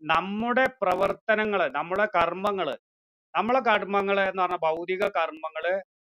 നമ്മുടെ പ്രവർത്തനങ്ങള് നമ്മളെ കർമ്മങ്ങള് നമ്മളെ കർമ്മങ്ങള് എന്ന് പറഞ്ഞ ഭൗതിക കർമ്മങ്ങള്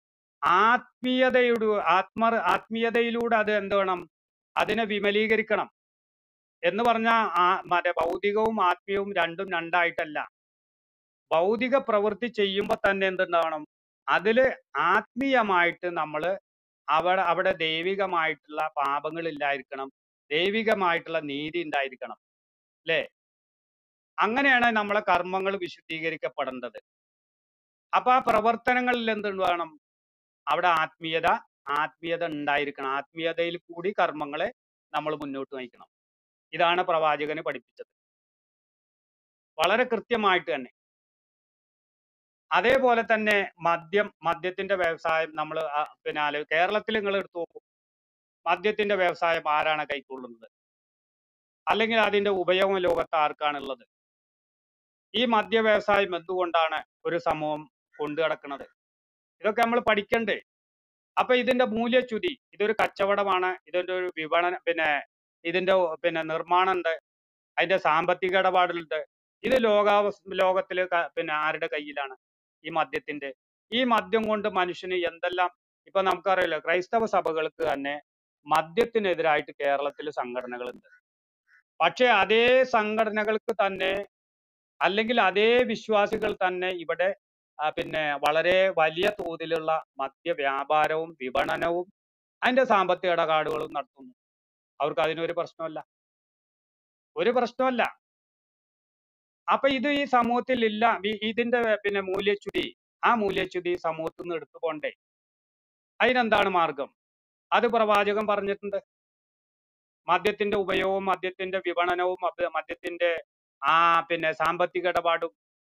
ആത്മീയതയുടെ ആത്മ ആത്മീയതയിലൂടെ അത് എന്ത് വേണം അതിനെ വിമലീകരിക്കണം എന്ന് പറഞ്ഞാൽ ആ മറ്റേ ഭൗതികവും ആത്മീയവും രണ്ടും രണ്ടായിട്ടല്ല ഭൗതിക പ്രവൃത്തി ചെയ്യുമ്പോൾ തന്നെ എന്തുണ്ടാവണം അതില് ആത്മീയമായിട്ട് നമ്മൾ അവിടെ അവിടെ ദൈവികമായിട്ടുള്ള പാപങ്ങൾ ഇല്ലായിരിക്കണം ദൈവികമായിട്ടുള്ള നീതി ഉണ്ടായിരിക്കണം അല്ലേ അങ്ങനെയാണ് നമ്മളെ കർമ്മങ്ങൾ വിശുദ്ധീകരിക്കപ്പെടേണ്ടത് അപ്പൊ ആ പ്രവർത്തനങ്ങളിൽ എന്ത് വേണം അവിടെ ആത്മീയത ആത്മീയത ഉണ്ടായിരിക്കണം ആത്മീയതയിൽ കൂടി കർമ്മങ്ങളെ നമ്മൾ മുന്നോട്ട് നയിക്കണം ഇതാണ് പ്രവാചകന് പഠിപ്പിച്ചത് വളരെ കൃത്യമായിട്ട് തന്നെ അതേപോലെ തന്നെ മദ്യം മദ്യത്തിന്റെ വ്യവസായം നമ്മൾ പിന്നെ ആലോ കേരളത്തിൽ നിങ്ങൾ എടുത്തു നോക്കൂ മദ്യത്തിന്റെ വ്യവസായം ആരാണ് കൈക്കൊള്ളുന്നത് അല്ലെങ്കിൽ അതിന്റെ ഉപയോഗം ലോകത്ത് ആർക്കാണുള്ളത് ഈ മദ്യ വ്യവസായം എന്തുകൊണ്ടാണ് ഒരു സമൂഹം കൊണ്ടു നടക്കുന്നത് ഇതൊക്കെ നമ്മൾ പഠിക്കണ്ടേ അപ്പൊ ഇതിന്റെ മൂല്യച്യുതി ഇതൊരു കച്ചവടമാണ് ഇതിന്റെ ഒരു വിപണന പിന്നെ ഇതിന്റെ പിന്നെ നിർമ്മാണം ഉണ്ട് അതിന്റെ സാമ്പത്തിക ഇടപാടുകളുണ്ട് ഇത് ലോകാവസ് ലോകത്തില് ക- പിന്നെ ആരുടെ കയ്യിലാണ് ഈ മദ്യത്തിന്റെ ഈ മദ്യം കൊണ്ട് മനുഷ്യന് എന്തെല്ലാം ഇപ്പൊ നമുക്കറിയാലോ ക്രൈസ്തവ സഭകൾക്ക് തന്നെ മദ്യത്തിനെതിരായിട്ട് കേരളത്തിൽ സംഘടനകളുണ്ട് പക്ഷെ അതേ സംഘടനകൾക്ക് തന്നെ അല്ലെങ്കിൽ അതേ വിശ്വാസികൾ തന്നെ ഇവിടെ ആ, പിന്നെ വളരെ വലിയ തോതിലുള്ള മദ്യ വ്യാപാരവും വിപണനവും അതിന്റെ സാമ്പത്തിക ഇടപാടുകളും നടത്തുന്നു അവർക്ക് അതിനൊരു പ്രശ്നമല്ല ഒരു പ്രശ്നമല്ല അപ്പൊ ഇത് ഈ സമൂഹത്തിൽ ഇല്ല ഈ- ഇതിന്റെ പിന്നെ മൂല്യച്യുതി ആ മൂല്യച്യുതി സമൂഹത്തിൽ നിന്ന് എടുത്തു പോണ്ടേ അതിനെന്താണ് മാർഗം അത് പ്രവാചകൻ പറഞ്ഞിട്ടുണ്ട് മദ്യത്തിന്റെ ഉപയോഗവും മദ്യത്തിന്റെ വിപണനവും മദ്യ- മദ്യത്തിന്റെ ആ പിന്നെ സാമ്പത്തിക ഇടപാടും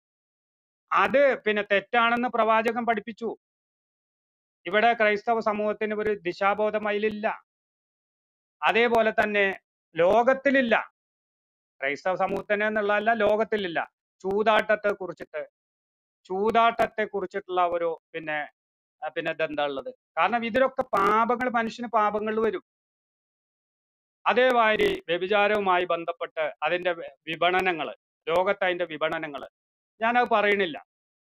അത് പിന്നെ തെറ്റാണെന്ന് പ്രവാചകൻ പഠിപ്പിച്ചു ഇവിടെ ക്രൈസ്തവ സമൂഹത്തിന് ഒരു ദിശാബോധം അതിലില്ല അതേപോലെ തന്നെ ലോകത്തിലില്ല ക്രൈസ്തവ സമൂഹത്തിന് എന്നുള്ളതല്ല ലോകത്തിലില്ല ചൂതാട്ടത്തെ കുറിച്ചിട്ട് ചൂതാട്ടത്തെ കുറിച്ചിട്ടുള്ള ഒരു പിന്നെ ആ, പിന്നെ ഇതെന്താ ഉള്ളത് കാരണം ഇതിലൊക്കെ പാപങ്ങൾ മനുഷ്യന് പാപങ്ങൾ വരും അതേമാതിരി വ്യഭിചാരവുമായി ബന്ധപ്പെട്ട് അതിന്റെ വി- വിപണനങ്ങള് ലോകത്ത് അതിന്റെ വിപണനങ്ങള് ഞാനത് പറയണില്ല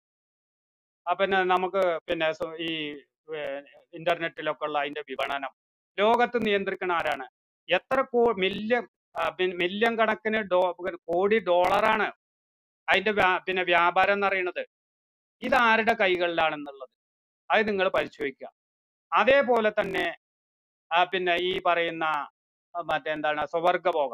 ആ പിന്നെ നമുക്ക് പിന്നെ സോ- ഈ ഏർ ഇന്റർനെറ്റിലൊക്കെ ഉള്ള അതിന്റെ വിപണനം ലോകത്ത് നിയന്ത്രിക്കുന്ന ആരാണ് എത്ര കോ മില്യൺ മില്യൺ കണക്കിന് ഡോ കോടി ഡോളറാണ് അതിന്റെ വ്യാ- പിന്നെ വ്യാപാരം എന്ന് പറയുന്നത് ഇത് ആരുടെ കൈകളിലാണെന്നുള്ളത് അത് നിങ്ങൾ പരിശോധിക്കുക അതേപോലെ തന്നെ ആ പിന്നെ ഈ പറയുന്ന ആ, മറ്റെന്താണ് സ്വവർഗഭോഗം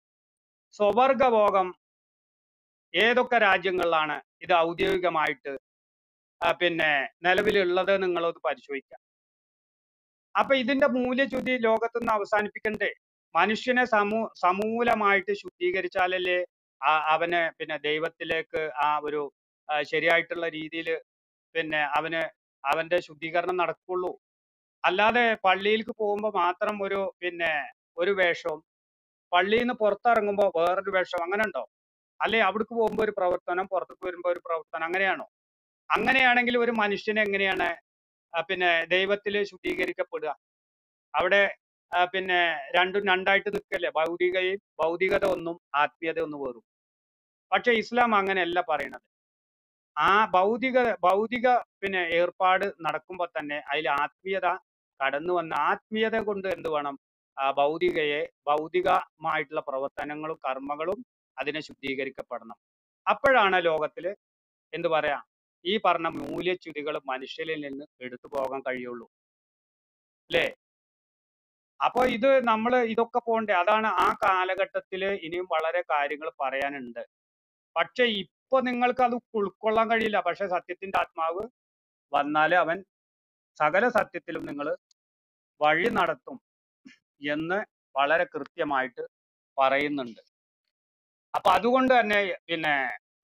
സ്വവർഗഭോഗം ഏതൊക്കെ രാജ്യങ്ങളിലാണ് ഇത് ഔദ്യോഗികമായിട്ട് ആ, പിന്നെ നിലവിലുള്ളത് നിങ്ങളൊന്ന് പരിശോധിക്കുക അപ്പൊ ഇതിന്റെ മൂല്യച്യുതി ലോകത്തുനിന്ന് അവസാനിപ്പിക്കണ്ടേ മനുഷ്യനെ സമൂ സമൂലമായിട്ട് ശുദ്ധീകരിച്ചാലല്ലേ ആ- അവന് പിന്നെ ദൈവത്തിലേക്ക് ആ ഒരു ആ, ശരിയായിട്ടുള്ള രീതിയിൽ പിന്നെ അവന് അവന്റെ ശുദ്ധീകരണം നടക്കുള്ളൂ അല്ലാതെ പള്ളിയിലേക്ക് പോകുമ്പോൾ മാത്രം ഒരു പിന്നെ ഒരു വേഷവും പള്ളിയിൽ നിന്ന് പുറത്തിറങ്ങുമ്പോൾ വേറൊരു വേഷം അങ്ങനെ ഉണ്ടോ അല്ലെ അവിടേക്ക് പോകുമ്പോൾ ഒരു പ്രവർത്തനം പുറത്തേക്ക് വരുമ്പോൾ ഒരു പ്രവർത്തനം അങ്ങനെയാണോ അങ്ങനെയാണെങ്കിൽ ഒരു മനുഷ്യൻ എങ്ങനെയാണ് ആ, പിന്നെ ദൈവത്തിൽ ശുദ്ധീകരിക്കപ്പെടുക അവിടെ ആ, പിന്നെ രണ്ടും രണ്ടായിട്ട് നിൽക്കല്ലേ ഭൗതികയും ഭൗതികത ഒന്നും ആത്മീയത ഒന്നും വേറും പക്ഷെ ഇസ്ലാം അങ്ങനെയല്ല പറയണത് ആ ഭൗതിക ഭൗതിക പിന്നെ ഏർപ്പാട് നടക്കുമ്പോൾ തന്നെ അതിൽ ആത്മീയത കടന്നു വന്ന ആത്മീയത കൊണ്ട് എന്ത് വേണം ആ ഭൗതികയെ ഭൗതികമായിട്ടുള്ള പ്രവർത്തനങ്ങളും കർമ്മങ്ങളും അതിനെ ശുദ്ധീകരിക്കപ്പെടണം അപ്പോഴാണ് ലോകത്തിൽ എന്ത് പറയാ ഈ പറഞ്ഞ മൂല്യച്യുതികൾ മനുഷ്യരിൽ നിന്ന് എടുത്തു പോകാൻ കഴിയുള്ളൂ അല്ലേ അപ്പൊ ഇത് നമ്മൾ ഇതൊക്കെ പോണ്ടേ അതാണ് ആ കാലഘട്ടത്തിൽ ഇനിയും വളരെ കാര്യങ്ങൾ പറയാനുണ്ട് പക്ഷെ ഇപ്പൊ നിങ്ങൾക്ക് അത് ഉൾക്കൊള്ളാൻ കഴിയില്ല പക്ഷെ സത്യത്തിന്റെ ആത്മാവ് വന്നാല് അവൻ സകല സത്യത്തിലും നിങ്ങൾ വഴി നടത്തും എന്ന് വളരെ കൃത്യമായിട്ട് പറയുന്നുണ്ട് അപ്പൊ അതുകൊണ്ട് തന്നെ പിന്നെ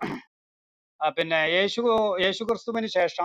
ആ, പിന്നെ യേശു യേശു ക്രിസ്തുവിന് ശേഷം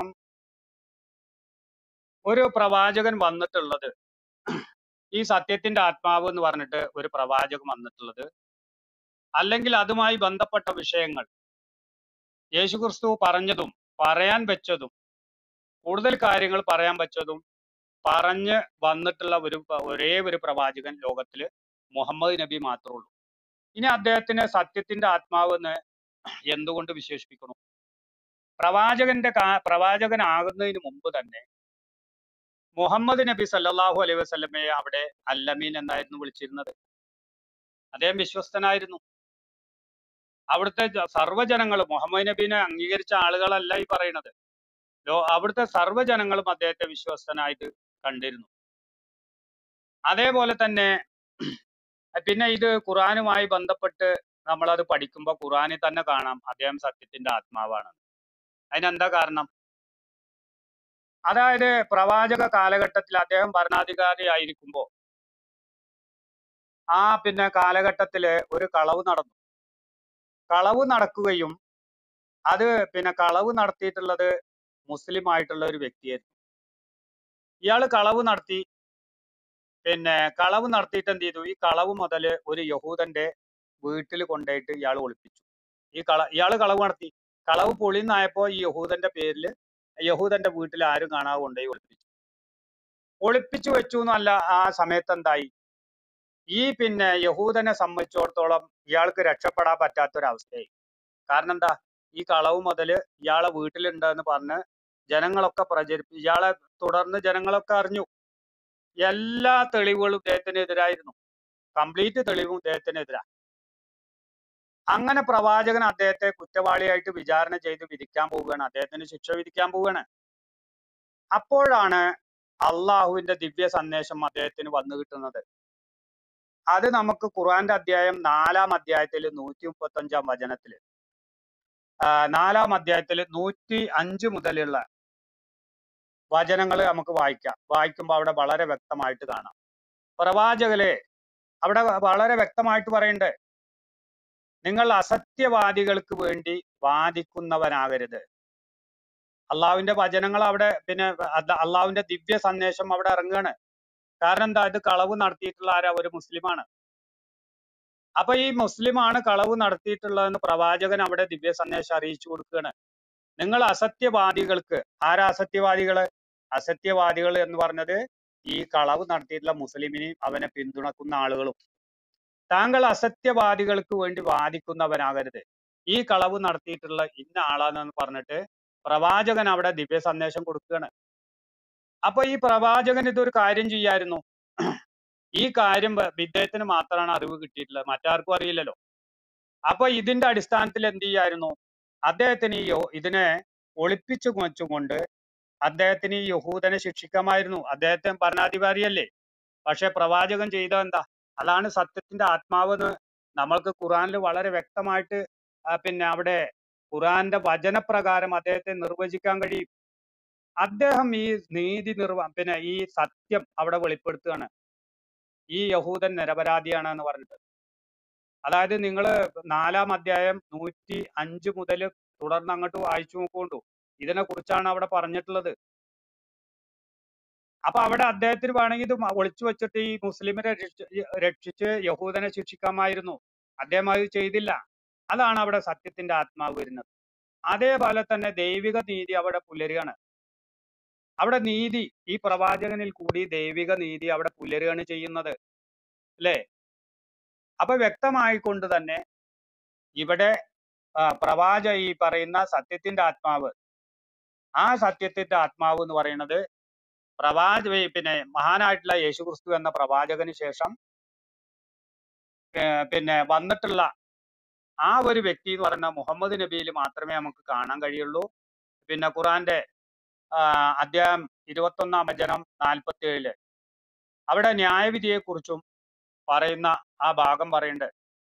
ഒരു പ്രവാചകൻ വന്നിട്ടുള്ളത് ഈ സത്യത്തിന്റെ ആത്മാവ് എന്ന് പറഞ്ഞിട്ട് ഒരു പ്രവാചകൻ വന്നിട്ടുള്ളത് അല്ലെങ്കിൽ അതുമായി ബന്ധപ്പെട്ട വിഷയങ്ങൾ യേശു ക്രിസ്തു പറഞ്ഞതും പറയാൻ വെച്ചതും കൂടുതൽ കാര്യങ്ങൾ പറയാൻ വെച്ചതും പറഞ്ഞ് വന്നിട്ടുള്ള ഒരു പ- ഒരേ ഒരു പ്രവാചകൻ ലോകത്തില് മുഹമ്മദ് നബി മാത്രമേ ഉള്ളൂ ഇനി അദ്ദേഹത്തിനെ സത്യത്തിന്റെ ആത്മാവ് എന്ന് എന്തുകൊണ്ട് വിശേഷിപ്പിക്കണം പ്രവാചകന്റെ കാ- പ്രവാചകനാകുന്നതിന് മുമ്പ് തന്നെ മുഹമ്മദ് നബി സല്ലല്ലാഹു അലൈഹി വസല്ലമയെ അവിടെ അല്ലമീൻ എന്നായിരുന്നു വിളിച്ചിരുന്നത് അദ്ദേഹം വിശ്വസ്തനായിരുന്നു അവിടുത്തെ ജ- സർവ്വജനങ്ങളും മുഹമ്മദ് നബീനെ അംഗീകരിച്ച ആളുകളല്ല ഈ പറയുന്നത് ലോ അവിടുത്തെ സർവ്വജനങ്ങളും അദ്ദേഹത്തെ വിശ്വസ്തനായിട്ട് കണ്ടിരുന്നു അതേപോലെ തന്നെ പിന്നെ ഇത് ഖുറാനുമായി ബന്ധപ്പെട്ട് നമ്മളത് പഠിക്കുമ്പോൾ ഖുറാനിൽ തന്നെ കാണാം അദ്ദേഹം സത്യത്തിന്റെ ആത്മാവാണ് അതിനെന്താ കാരണം അതായത് പ്രവാചക കാലഘട്ടത്തിൽ അദ്ദേഹം ഭരണാധികാരി ആയിരിക്കുമ്പോൾ ആ പിന്നെ കാലഘട്ടത്തില് ഒരു കളവ് നടന്നു കളവ് നടക്കുകയും അത് പിന്നെ കളവ് നടത്തിയിട്ടുള്ളത് മുസ്ലിം ആയിട്ടുള്ള ഒരു വ്യക്തിയായിരുന്നു ഇയാൾ കളവ് നടത്തി പിന്നെ കളവ് നടത്തിയിട്ട് എന്ത് ചെയ്തു ഈ കളവ് മുതല് ഒരു യഹൂദന്റെ വീട്ടിൽ കൊണ്ടുപോയിട്ട് ഇയാൾ ഒളിപ്പിച്ചു ഈ കള ഇയാൾ കളവ് നടത്തി കളവ് പൊളിന്നായപ്പോ ഈ യഹൂദന്റെ പേരിൽ യഹൂദന്റെ വീട്ടിൽ ആരും കാണാതെ കൊണ്ടുപോയി ഒളിപ്പിച്ചു ഒളിപ്പിച്ചു വെച്ചു എന്നല്ല ആ സമയത്ത് എന്തായി ഈ പിന്നെ യഹൂദനെ സംബന്ധിച്ചിടത്തോളം ഇയാൾക്ക് രക്ഷപ്പെടാൻ പറ്റാത്തൊരവസ്ഥയായി കാരണം എന്താ ഈ കളവ് മുതല് ഇയാളെ വീട്ടിലുണ്ടെന്ന് പറഞ്ഞ് ജനങ്ങളൊക്കെ പ്രചരിപ്പി ഇയാളെ തുടർന്ന് ജനങ്ങളൊക്കെ അറിഞ്ഞു എല്ലാ തെളിവുകളും ഇദ്ദേഹത്തിനെതിരായിരുന്നു കംപ്ലീറ്റ് തെളിവും ഇദ്ദേഹത്തിനെതിരാ അങ്ങനെ പ്രവാചകൻ അദ്ദേഹത്തെ കുറ്റവാളിയായിട്ട് വിചാരണ ചെയ്ത് വിധിക്കാൻ പോവുകയാണ് അദ്ദേഹത്തിന് ശിക്ഷ വിധിക്കാൻ പോവുകയാണ് അപ്പോഴാണ് അള്ളാഹുവിന്റെ ദിവ്യ സന്ദേശം അദ്ദേഹത്തിന് വന്നു കിട്ടുന്നത് അത് നമുക്ക് ഖുർആന്റെ അധ്യായം നാലാം അധ്യായത്തിൽ നൂറ്റി മുപ്പത്തി അഞ്ചാം വചനത്തില് ആ, നാലാം അധ്യായത്തിൽ നൂറ്റി അഞ്ച് മുതലുള്ള വചനങ്ങൾ നമുക്ക് വായിക്കാം വായിക്കുമ്പോൾ അവിടെ വളരെ വ്യക്തമായിട്ട് കാണാം പ്രവാചകരെ അവിടെ വളരെ വ്യക്തമായിട്ട് പറയുന്നുണ്ട് നിങ്ങൾ അസത്യവാദികൾക്ക് വേണ്ടി വാദിക്കുന്നവനാകരുത് അള്ളാഹുവിന്റെ വചനങ്ങൾ അവിടെ പിന്നെ അല്ല- അള്ളാഹുവിന്റെ ദിവ്യ സന്ദേശം അവിടെ ഇറങ്ങുകയാണ് കാരണം എന്താ ഇത് കളവ് നടത്തിയിട്ടുള്ള ആരാ ഒരു മുസ്ലിമാണ് അപ്പൊ ഈ മുസ്ലിമാണ് കളവ് നടത്തിയിട്ടുള്ളതെന്ന് പ്രവാചകൻ അവിടെ ദിവ്യ സന്ദേശം അറിയിച്ചു കൊടുക്കുകയാണ് നിങ്ങൾ അസത്യവാദികൾക്ക് ആരാ അസത്യവാദികള് അസത്യവാദികൾ എന്ന് പറഞ്ഞത് ഈ കളവ് നടത്തിയിട്ടുള്ള മുസ്ലിമിനെയും അവനെ പിന്തുണക്കുന്ന ആളുകളും താങ്കൾ അസത്യവാദികൾക്ക് വേണ്ടി വാദിക്കുന്നവനാകരുത് ഈ കളവ് നടത്തിയിട്ടുള്ള ഇന്ന ആളാണെന്ന് പറഞ്ഞിട്ട് പ്രവാചകൻ അവിടെ ദിവ്യ സന്ദേശം കൊടുക്കുകയാണ് അപ്പൊ ഈ പ്രവാചകൻ ഇതൊരു കാര്യം ചെയ്യായിരുന്നു ഈ കാര്യം വ- ഇദ്ദേഹത്തിന് മാത്രമാണ് അറിവ് കിട്ടിയിട്ടുള്ളത് മറ്റാർക്കും അറിയില്ലല്ലോ അപ്പൊ ഇതിന്റെ അടിസ്ഥാനത്തിൽ എന്ത് ചെയ്യായിരുന്നു അദ്ദേഹത്തിന് ഈ യോ- ഇതിനെ ഒളിപ്പിച്ചു വെച്ചുകൊണ്ട് അദ്ദേഹത്തിന് ഈ യഹൂദനെ ശിക്ഷിക്കാമായിരുന്നു അദ്ദേഹത്തെ ഭരണാധികാരിയല്ലേ പക്ഷെ പ്രവാചകൻ ചെയ്ത എന്താ അതാണ് സത്യത്തിന്റെ ആത്മാവ് എന്ന് നമ്മൾക്ക് ഖുറാനിൽ വളരെ വ്യക്തമായിട്ട് ആ, പിന്നെ അവിടെ ഖുറാന്റെ വചനപ്രകാരം അദ്ദേഹത്തെ നിർവചിക്കാൻ കഴിയും അദ്ദേഹം ഈ നീതി നിർവ പിന്നെ ഈ സത്യം അവിടെ വെളിപ്പെടുത്തുകയാണ് ഈ യഹൂദൻ നിരപരാധിയാണ് എന്ന് പറഞ്ഞിട്ട് അതായത് നിങ്ങൾ നാലാം അധ്യായം നൂറ്റി അഞ്ച് മുതൽ തുടർന്ന് അങ്ങോട്ട് വായിച്ചു നോക്കൊണ്ടു ഇതിനെ കുറിച്ചാണ് അവിടെ പറഞ്ഞിട്ടുള്ളത് അപ്പൊ അവിടെ അദ്ദേഹത്തിന് വേണമെങ്കിൽ ഇത് മ- ഒളിച്ചു വെച്ചിട്ട് ഈ മുസ്ലിമിനെ രക്ഷിച്ച് രക്ഷിച്ച് യഹൂദനെ ശിക്ഷിക്കാമായിരുന്നു അദ്ദേഹം അത് ചെയ്തില്ല അതാണ് അവിടെ സത്യത്തിന്റെ ആത്മാവ് വരുന്നത് അതേപോലെ തന്നെ ദൈവിക നീതി അവിടെ പുലരുകയാണ് അവിടെ നീതി ഈ പ്രവാചകനിൽ കൂടി ദൈവിക നീതി അവിടെ പുലരുകയാണ് ചെയ്യുന്നത് അല്ലേ അപ്പൊ വ്യക്തമായിക്കൊണ്ട് തന്നെ ഇവിടെ ആ, പ്രവാച ഈ പറയുന്ന സത്യത്തിന്റെ ആത്മാവ് ആ സത്യത്തിന്റെ ആത്മാവ് എന്ന് പറയുന്നത് പ്രവാച ഈ പിന്നെ മഹാനായിട്ടുള്ള യേശുക്രിസ്തു എന്ന പ്രവാചകന് ശേഷം ഏർ പിന്നെ വന്നിട്ടുള്ള ആ ഒരു വ്യക്തി എന്ന് പറയുന്ന മുഹമ്മദ് നബിയിൽ മാത്രമേ നമുക്ക് കാണാൻ കഴിയുള്ളൂ പിന്നെ ഖുറാന്റെ ആ, അധ്യായം ഇരുപത്തൊന്നാം വചനം നാൽപ്പത്തി ഏഴില് അവിടെ ന്യായവിധിയെ കുറിച്ചും പറയുന്ന ആ ഭാഗം പറയുന്നുണ്ട്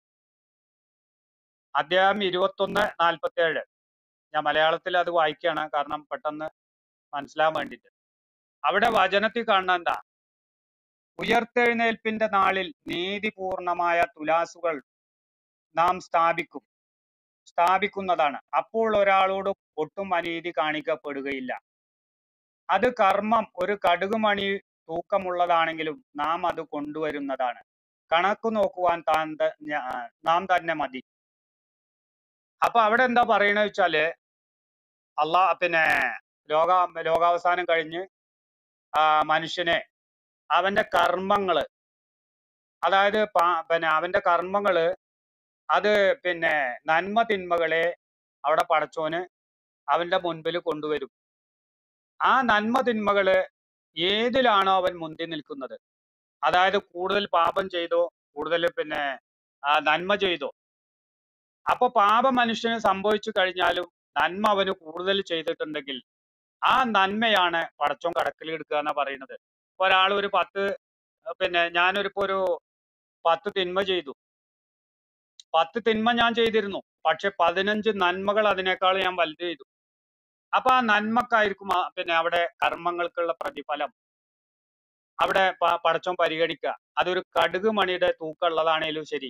അധ്യായം ഇരുപത്തൊന്ന് നാൽപ്പത്തി ഏഴ് ഞാൻ മലയാളത്തിൽ അത് വായിക്കുകയാണ് കാരണം പെട്ടെന്ന് മനസ്സിലാൻ വേണ്ടിയിട്ട് അവിടെ വചനത്തിൽ കാണുന്ന എന്താ ഉയർത്തെഴുന്നേൽപ്പിന്റെ നാളിൽ നീതിപൂർണമായ തുലാസുകൾ നാം സ്ഥാപിക്കും സ്ഥാപിക്കുന്നതാണ് അപ്പോൾ ഒരാളോടും ഒട്ടും അനീതി കാണിക്കപ്പെടുകയില്ല അത് കർമ്മം ഒരു കടുകുമണി തൂക്കമുള്ളതാണെങ്കിലും നാം അത് കൊണ്ടുവരുന്നതാണ് കണക്ക് നോക്കുവാൻ താൻ ത- ഞാ- നാം തന്നെ മതി അപ്പൊ അവിടെ എന്താ പറയണെന്ന് വെച്ചാല് അള്ളാ പിന്നെ ലോക ലോകാവസാനം കഴിഞ്ഞ് ആ മനുഷ്യനെ അവന്റെ കർമ്മങ്ങള് അതായത് പാ- പിന്നെ അവന്റെ കർമ്മങ്ങള് അത് പിന്നെ നന്മ തിന്മകളെ അവിടെ പടച്ചോന് അവന്റെ മുൻപിൽ കൊണ്ടുവരും ആ നന്മ തിന്മകള് ഏതിലാണോ അവൻ മുന്തി നിൽക്കുന്നത് അതായത് കൂടുതൽ പാപം ചെയ്തോ കൂടുതൽ പിന്നെ ആ, നന്മ ചെയ്തോ അപ്പൊ പാപം മനുഷ്യന് സംഭവിച്ചു കഴിഞ്ഞാലും നന്മ അവന് കൂടുതൽ ചെയ്തിട്ടുണ്ടെങ്കിൽ ആ നന്മയാണ് പടച്ചോൻ കടക്കിലെടുക്കുക എന്നാ പറയുന്നത് ഇപ്പൊ ഒരാൾ ഒരു പത്ത് അഹ് പിന്നെ ഞാനൊരു ഇപ്പൊ ഒരു പത്ത് തിന്മ ചെയ്തു പത്ത് തിന്മ ഞാൻ ചെയ്തിരുന്നു പക്ഷെ പതിനഞ്ച് നന്മകൾ അതിനേക്കാൾ ഞാൻ വലുത് ചെയ്തു അപ്പൊ ആ നന്മക്കായിരിക്കും ആ പിന്നെ അവിടെ കർമ്മങ്ങൾക്കുള്ള പ്രതിഫലം അവിടെ പ- പടച്ചോൻ പരിഗണിക്കുക അതൊരു കടുക് മണിയുടെ തൂക്കമുള്ളതാണേലും ശരി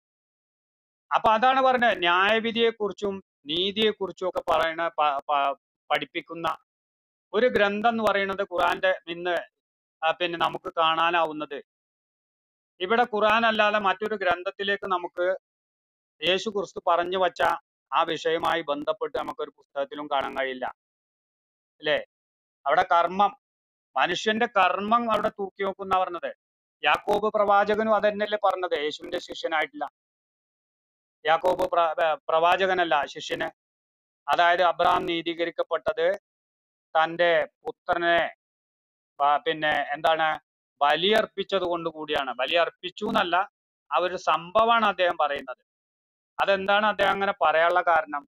അപ്പൊ അതാണ് പറഞ്ഞത് ന്യായവിധിയെ കുറിച്ചും നീതിയെ കുറിച്ചും ഒക്കെ പറയുന്ന പ- പ- പഠിപ്പിക്കുന്ന ഒരു ഗ്രന്ഥം എന്ന് പറയുന്നത് ഖുറാന്റെ ഇന്ന് ആ, പിന്നെ നമുക്ക് കാണാനാവുന്നത് ഇവിടെ ഖുറാൻ അല്ലാതെ മറ്റൊരു ഗ്രന്ഥത്തിലേക്ക് നമുക്ക് യേശു ക്രിസ്തു പറഞ്ഞു വച്ച ആ വിഷയവുമായി ബന്ധപ്പെട്ട് നമുക്കൊരു പുസ്തകത്തിലും കാണാൻ കഴിയില്ല അല്ലേ അവിടെ കർമ്മം മനുഷ്യന്റെ കർമ്മം അവിടെ തൂക്കി നോക്കുന്ന പറഞ്ഞത് യാക്കോബ് പ്രവാചകനും അതന്നെയല്ലേ പറഞ്ഞത് യേശുവിന്റെ ശിഷ്യനായിട്ടില്ല യാക്കോബ് പ്ര ഏർ പ്രവാചകനല്ല ശിഷ്യന് അതായത് അബ്രഹാം നീതീകരിക്കപ്പെട്ടത് തന്റെ പുത്രനെ പ- പിന്നെ എന്താണ് ബലിയർപ്പിച്ചത് കൊണ്ട് കൂടിയാണ് ബലിയർപ്പിച്ചു എന്നല്ല ആ ഒരു സംഭവമാണ് അദ്ദേഹം പറയുന്നത് അതെന്താണ് അദ്ദേഹം അങ്ങനെ പറയാനുള്ള കാരണം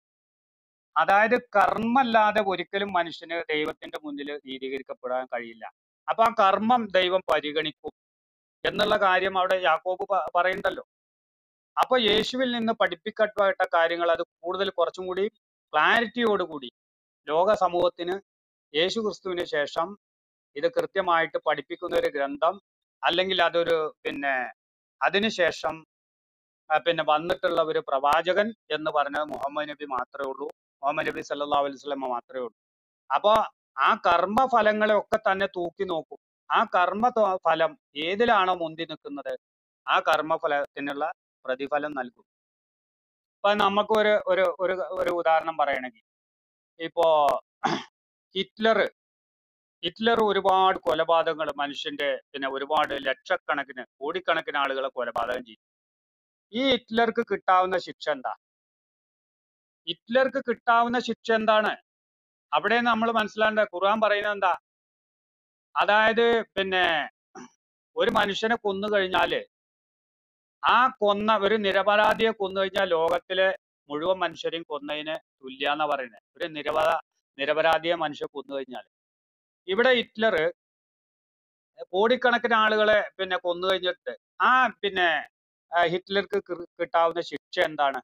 അതായത് കർമ്മല്ലാതെ ഒരിക്കലും മനുഷ്യന് ദൈവത്തിന്റെ മുന്നിൽ നീതീകരിക്കപ്പെടാൻ കഴിയില്ല അപ്പൊ ആ കർമ്മം ദൈവം പരിഗണിക്കും എന്നുള്ള കാര്യം അവിടെ യാക്കോബ് പ- പറയുന്നുണ്ടല്ലോ അപ്പൊ യേശുവിൽ നിന്ന് പഠിപ്പിക്കപ്പെട്ട കാര്യങ്ങൾ അത് കൂടുതൽ കുറച്ചും കൂടി ക്ലാരിറ്റിയോടുകൂടി ലോക സമൂഹത്തിന് യേശു ക്രിസ്തുവിന് ശേഷം ഇത് കൃത്യമായിട്ട് പഠിപ്പിക്കുന്ന ഒരു ഗ്രന്ഥം അല്ലെങ്കിൽ അതൊരു പിന്നെ അതിനുശേഷം ആ, പിന്നെ വന്നിട്ടുള്ള ഒരു പ്രവാചകൻ എന്ന് പറഞ്ഞത് മുഹമ്മദ് നബി മാത്രമേ ഉള്ളൂ മുഹമ്മദ് നബി സല്ലല്ലാഹു അലൈഹി വസല്ലമ മാത്രമേ ഉള്ളൂ അപ്പൊ ആ കർമ്മ ഫലങ്ങളെ ഒക്കെ തന്നെ തൂക്കി നോക്കും ആ കർമ്മ ത- ഫലം ഏതിലാണോ മുന്തി നിൽക്കുന്നത് ആ കർമ്മഫലത്തിനുള്ള പ്രതിഫലം നൽകും ഇപ്പൊ നമുക്ക് ഒരു ഒരു ഒരു ഒരു ഉദാഹരണം പറയണമെങ്കിൽ ഇപ്പോ ഹിറ്റ്ലർ ഹിറ്റ്ലർ ഒരുപാട് കൊലപാതകങ്ങൾ മനുഷ്യന്റെ പിന്നെ ഒരുപാട് ലക്ഷക്കണക്കിന് കോടിക്കണക്കിന് ആളുകളെ കൊലപാതകം ചെയ്തു ഈ ഹിറ്റ്ലർക്ക് കിട്ടാവുന്ന ശിക്ഷ എന്താ ഹിറ്റ്ലർക്ക് കിട്ടാവുന്ന ശിക്ഷ എന്താണ് അവിടെ നമ്മൾ മനസ്സിലാക്കേണ്ട ഖുർആൻ പറയുന്നത് എന്താ അതായത് പിന്നെ ഒരു മനുഷ്യനെ കൊന്നു കഴിഞ്ഞാല് ആ കൊന്ന ഒരു നിരപരാധിയെ കൊന്നു കഴിഞ്ഞാൽ ലോകത്തിലെ മുഴുവൻ മനുഷ്യരെയും കൊന്നതിന് തുല്യാന്നാ പറയുന്നത് ഒരു നിരപരാ നിരപരാധിയെ മനുഷ്യൻ കൊന്നു കഴിഞ്ഞാൽ ഇവിടെ ഹിറ്റ്ലർ കോടിക്കണക്കിന് ആളുകളെ പിന്നെ കൊന്നു കഴിഞ്ഞിട്ട് ആ പിന്നെ ആ, ഹിറ്റ്ലർക്ക് കി- കിട്ടാവുന്ന ശിക്ഷ എന്താണ്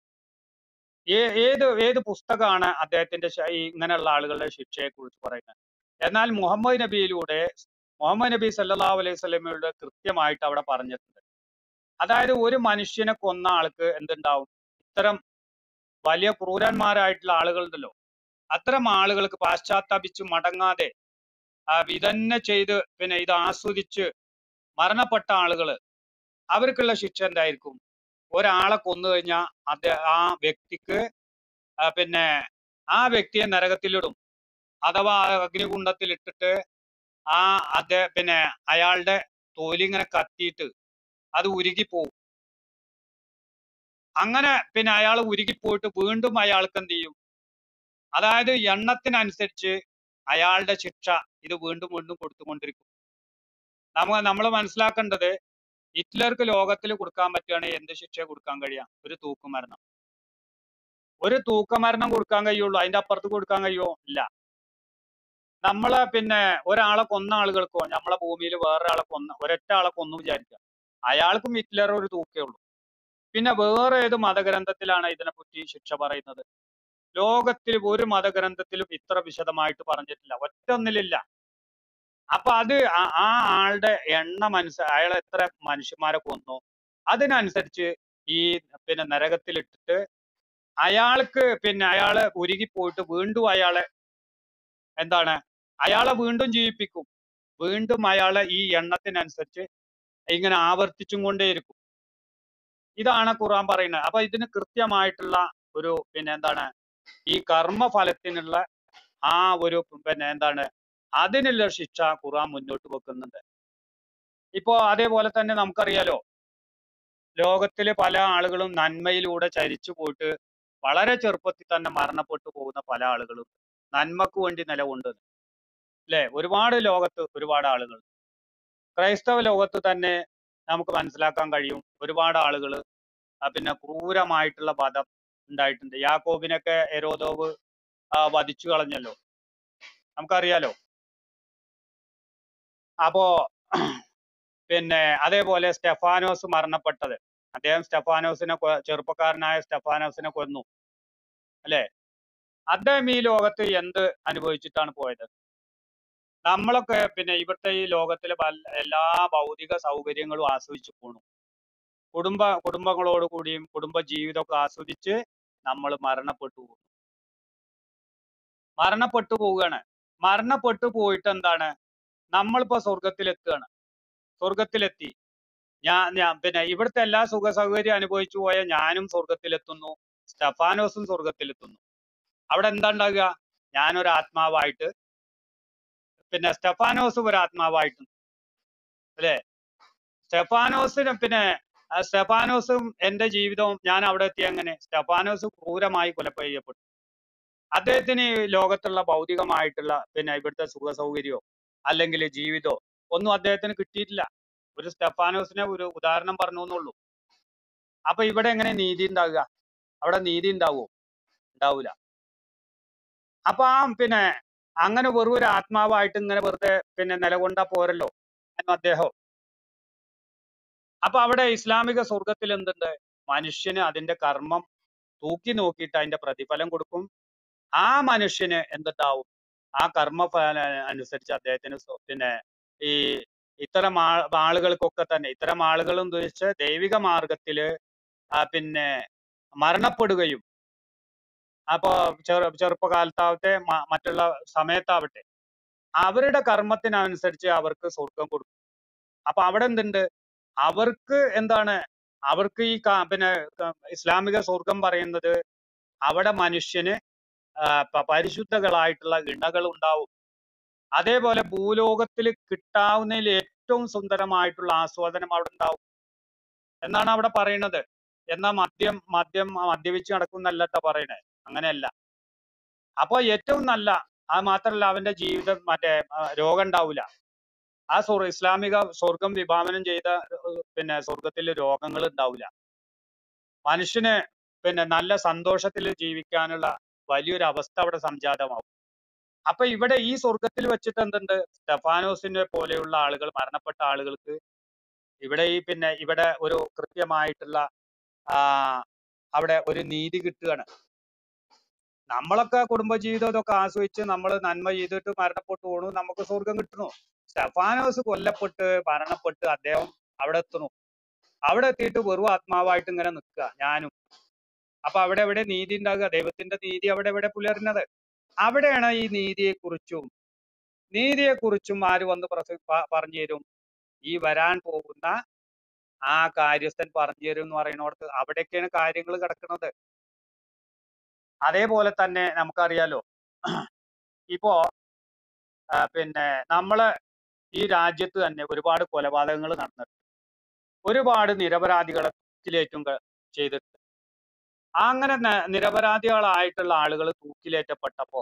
ഏ- ഏത് ഏത് പുസ്തകമാണ് അദ്ദേഹത്തിന്റെ ശ- ഈ ഇങ്ങനെയുള്ള ആളുകളുടെ ശിക്ഷയെ കുറിച്ച് പറയുന്നത് എന്നാൽ മുഹമ്മദ് നബിയിലൂടെ മുഹമ്മദ് നബി സല്ലല്ലാഹു അലൈഹി സ്വലമയുടെ കൃത്യമായിട്ട് അവിടെ പറഞ്ഞിട്ടുണ്ട് അതായത് ഒരു മനുഷ്യനെ കൊന്ന ആൾക്ക് എന്തുണ്ടാവും ഇത്തരം വലിയ ക്രൂരന്മാരായിട്ടുള്ള ആളുകളുണ്ടല്ലോ അത്തരം ആളുകൾക്ക് പാശ്ചാത്തപിച്ച് മടങ്ങാതെ ആ, ഇതന്നെ ചെയ്ത് പിന്നെ ഇത് ആസ്വദിച്ച് മരണപ്പെട്ട ആളുകള് അവർക്കുള്ള ശിക്ഷ എന്തായിരിക്കും ഒരാളെ കൊന്നു കഴിഞ്ഞാൽ അത് ആ വ്യക്തിക്ക് ആ, പിന്നെ ആ വ്യക്തിയെ നരകത്തിലിടും അഥവാ ആ അഗ്നികുണ്ഡത്തിൽ ഇട്ടിട്ട് ആ അത് പിന്നെ അയാളുടെ തൊലിങ്ങനെ കത്തിയിട്ട് അത് ഉരുകിപ്പോവും അങ്ങനെ പിന്നെ അയാൾ ഉരുകിപ്പോയിട്ട് വീണ്ടും അയാൾക്ക് എന്ത് ചെയ്യും അതായത് എണ്ണത്തിനനുസരിച്ച് അയാളുടെ ശിക്ഷ ഇത് വീണ്ടും വീണ്ടും കൊടുത്തുകൊണ്ടിരിക്കും നമ്മ നമ്മൾ മനസ്സിലാക്കേണ്ടത് ഹിറ്റ്ലർക്ക് ലോകത്തിൽ കൊടുക്കാൻ പറ്റുകയാണെങ്കിൽ എന്ത് ശിക്ഷ കൊടുക്കാൻ കഴിയാം ഒരു തൂക്കുമരണം ഒരു തൂക്കമരണം കൊടുക്കാൻ കഴിയുള്ളൂ അതിന്റെ അപ്പുറത്ത് കൊടുക്കാൻ കഴിയുമോ ഇല്ല നമ്മളെ പിന്നെ ഒരാളെ കൊന്ന ആളുകൾക്കോ നമ്മളെ ഭൂമിയിൽ വേറൊരാളെ കൊന്ന ഒരൊറ്റ ആളെ കൊന്നു വിചാരിക്കുക അയാൾക്കും ഹിറ്റ്ലർ ഒരു തൂക്കേ ഉള്ളൂ പിന്നെ വേറെ ഏത് മതഗ്രന്ഥത്തിലാണ് ഇതിനെപ്പറ്റി ശിക്ഷ പറയുന്നത് ലോകത്തിൽ ഒരു മതഗ്രന്ഥത്തിലും ഇത്ര വിശദമായിട്ട് പറഞ്ഞിട്ടില്ല ഒറ്റൊന്നിലില്ല അപ്പൊ അത് ആ ആ ആളുടെ എണ്ണം അനുസ അയാൾ എത്ര മനുഷ്യന്മാരെ കൊന്നു അതിനനുസരിച്ച് ഈ പിന്നെ നരകത്തിലിട്ടിട്ട് അയാൾക്ക് പിന്നെ അയാള് ഉരുകിപ്പോയിട്ട് വീണ്ടും അയാളെ എന്താണ് അയാളെ വീണ്ടും ജീവിപ്പിക്കും വീണ്ടും അയാളെ ഈ എണ്ണത്തിനനുസരിച്ച് ഇങ്ങനെ ആവർത്തിച്ചും കൊണ്ടേയിരിക്കും ഇതാണ് ഖുർആൻ പറയുന്നത് അപ്പൊ ഇതിന് കൃത്യമായിട്ടുള്ള ഒരു പിന്നെ എന്താണ് ഈ കർമ്മഫലത്തിനുള്ള ആ ഒരു പിന്നെ എന്താണ് അതിനുള്ള ശിക്ഷ ഖുർആൻ മുന്നോട്ട് വെക്കുന്നുണ്ട് ഇപ്പോ അതേപോലെ തന്നെ നമുക്കറിയാലോ ലോകത്തിലെ പല ആളുകളും നന്മയിലൂടെ ചരിച്ചു പോയിട്ട് വളരെ ചെറുപ്പത്തിൽ തന്നെ മരണപ്പെട്ടു പോകുന്ന പല ആളുകളും നന്മക്ക് വേണ്ടി നിലകൊണ്ട് അല്ലെ ഒരുപാട് ലോകത്ത് ഒരുപാട് ആളുകൾ ക്രൈസ്തവ ലോകത്ത് തന്നെ നമുക്ക് മനസ്സിലാക്കാൻ കഴിയും ഒരുപാട് ആളുകൾ പിന്നെ ക്രൂരമായിട്ടുള്ള വധം ഉണ്ടായിട്ടുണ്ട് യാക്കോബിനൊക്കെ എരോദോവ് ആ, വധിച്ചു കളഞ്ഞല്ലോ നമുക്കറിയാലോ അപ്പോ പിന്നെ അതേപോലെ സ്റ്റെഫാനോസ് മരണപ്പെട്ടത് അദ്ദേഹം സ്റ്റെഫാനോസിനെ കൊ- ചെറുപ്പക്കാരനായ സ്റ്റെഫാനോസിനെ കൊന്നു അല്ലെ അദ്ദേഹം ഈ ലോകത്ത് എന്ത് അനുഭവിച്ചിട്ടാണ് പോയത് നമ്മളൊക്കെ പിന്നെ ഇവിടുത്തെ ഈ ലോകത്തിലെ പല- എല്ലാ ഭൗതിക സൗകര്യങ്ങളും ആസ്വദിച്ചു പോണു കുടുംബ കുടുംബങ്ങളോട് കൂടിയും കുടുംബ ജീവിതമൊക്കെ ആസ്വദിച്ച് നമ്മൾ മരണപ്പെട്ടു പോകും മരണപ്പെട്ടു പോവുകയാണ് മരണപ്പെട്ടു പോയിട്ട് എന്താണ് നമ്മളിപ്പോ സ്വർഗത്തിലെത്തുകയാണ് സ്വർഗത്തിലെത്തി ഞാൻ ഞാൻ പിന്നെ ഇവിടുത്തെ എല്ലാ സുഖ സൗകര്യം അനുഭവിച്ചു പോയ ഞാനും സ്വർഗത്തിലെത്തുന്നു സ്റ്റഫാനോസും സ്വർഗത്തിലെത്തുന്നു അവിടെ എന്താ ഉണ്ടാകുക ഞാനൊരു ആത്മാവായിട്ട് പിന്നെ സ്റ്റെഫാനോസും ഒരു ആത്മാവായിട്ട് അല്ലെ സ്റ്റെഫാനോസിന് പിന്നെ ആ സ്റ്റെഫാനോസും എന്റെ ജീവിതവും ഞാൻ അവിടെ എത്തിയ എങ്ങനെ സ്റ്റെഫാനോസ് ക്രൂരമായി കൊലപ്പ ചെയ്യപ്പെട്ടു അദ്ദേഹത്തിന് ഈ ലോകത്തുള്ള ഭൗതികമായിട്ടുള്ള പിന്നെ ഇവിടുത്തെ സുഖ സൗകര്യമോ അല്ലെങ്കിൽ ജീവിതമോ ഒന്നും അദ്ദേഹത്തിന് കിട്ടിയിട്ടില്ല ഒരു സ്റ്റെഫാനോസിനെ ഒരു ഉദാഹരണം പറഞ്ഞു എന്നുള്ളൂ അപ്പൊ ഇവിടെ എങ്ങനെ നീതി ഉണ്ടാകുക അവിടെ നീതി ഉണ്ടാവുമോ ഉണ്ടാവൂല അപ്പൊ ആ പിന്നെ അങ്ങനെ വെറും ഒരു ആത്മാവായിട്ട് ഇങ്ങനെ വെറുതെ പിന്നെ നിലകൊണ്ടാ പോരല്ലോ എന്ന് അദ്ദേഹം അപ്പൊ അവിടെ ഇസ്ലാമിക സ്വർഗത്തിൽ എന്തുണ്ട് മനുഷ്യന് അതിന്റെ കർമ്മം തൂക്കി നോക്കിയിട്ട് അതിന്റെ പ്രതിഫലം കൊടുക്കും ആ മനുഷ്യന് എന്തുണ്ടാവും ആ കർമ്മഫല അനുസരിച്ച് അദ്ദേഹത്തിന് സ്വ- പിന്നെ ഈ ഇത്തരം ആ- ആളുകൾക്കൊക്കെ തന്നെ ഇത്തരം ആളുകളും ഉദ്ദേശിച്ച് ദൈവിക മാർഗത്തില് ആ പിന്നെ മരണപ്പെടുകയും അപ്പോ ചെറു ചെറുപ്പകാലത്താവട്ടെ മ- മറ്റുള്ള സമയത്താവട്ടെ അവരുടെ കർമ്മത്തിനനുസരിച്ച് അവർക്ക് സ്വർഗം കൊടുക്കും അപ്പൊ അവിടെ എന്തുണ്ട് അവർക്ക് എന്താണ് അവർക്ക് ഈ കാ- പിന്നെ ക- ഇസ്ലാമിക സ്വർഗം പറയുന്നത് അവിടെ മനുഷ്യന് ആ, പ- പരിശുദ്ധകളായിട്ടുള്ള ഇണകൾ ഉണ്ടാവും അതേപോലെ ഭൂലോകത്തിൽ കിട്ടാവുന്നതിൽ ഏറ്റവും സുന്ദരമായിട്ടുള്ള ആസ്വാദനം അവിടെ ഉണ്ടാവും എന്നാണ് അവിടെ പറയുന്നത് എന്നാ മദ്യം മദ്യം മദ്യപിച്ച് നടക്കുന്നല്ലട്ട പറയണേ അങ്ങനെയല്ല അപ്പൊ ഏറ്റവും നല്ല അത് മാത്രല്ല അവന്റെ ജീവിതം മറ്റേ ആ, രോഗം ഉണ്ടാവില്ല ആ സ്വർ ഇസ്ലാമിക സ്വർഗം വിഭാവനം ചെയ്ത ഏർ, പിന്നെ സ്വർഗത്തിൽ രോഗങ്ങൾ ഉണ്ടാവില്ല മനുഷ്യന് പിന്നെ നല്ല സന്തോഷത്തിൽ ജീവിക്കാനുള്ള വലിയൊരു അവസ്ഥ അവിടെ സംജാതമാവും അപ്പൊ ഇവിടെ ഈ സ്വർഗത്തിൽ വെച്ചിട്ട് എന്തുണ്ട് സ്റ്റെഫാനോസിനെ പോലെയുള്ള ആളുകൾ മരണപ്പെട്ട ആളുകൾക്ക് ഇവിടെ ഈ പിന്നെ ഇവിടെ ഒരു കൃത്യമായിട്ടുള്ള ആ അവിടെ ഒരു നീതി കിട്ടുകയാണ് നമ്മളൊക്കെ കുടുംബജീവിതം ഇതൊക്കെ ആസ്വദിച്ച് നമ്മൾ നന്മ ചെയ്തിട്ട് മരണപ്പെട്ടു പോണു നമുക്ക് സ്വർഗം കിട്ടുന്നു സ്റ്റെഫാനോസ് കൊല്ലപ്പെട്ട് മരണപ്പെട്ട് അദ്ദേഹം അവിടെ എത്തുന്നു അവിടെ എത്തിയിട്ട് വെറും ആത്മാവായിട്ട് ഇങ്ങനെ നിൽക്കുക ഞാനും അപ്പൊ അവിടെ എവിടെ നീതി ഉണ്ടാകുക ദൈവത്തിന്റെ നീതി അവിടെ എവിടെ പുലരുന്നത് അവിടെയാണ് ഈ നീതിയെ കുറിച്ചും നീതിയെ കുറിച്ചും ആര് വന്ന് പ്രസ- പ- പറഞ്ഞു തരും ഈ വരാൻ പോകുന്ന ആ കാര്യസ്ഥൻ പറഞ്ഞു തരും എന്ന് പറയുന്നിടത്ത് അവിടെയൊക്കെയാണ് കാര്യങ്ങൾ കിടക്കുന്നത് അതേപോലെ തന്നെ നമുക്കറിയാലോ ഇപ്പോ ആ, പിന്നെ നമ്മള് ഈ രാജ്യത്ത് തന്നെ ഒരുപാട് കൊലപാതകങ്ങൾ നടന്നിട്ടുണ്ട് ഒരുപാട് നിരപരാധികളെ തൂക്കിലേറ്റും ക- ചെയ്തിട്ടുണ്ട് അങ്ങനെ ന- നിരപരാധികളായിട്ടുള്ള ആളുകൾ തൂക്കിലേറ്റപ്പെട്ടപ്പോ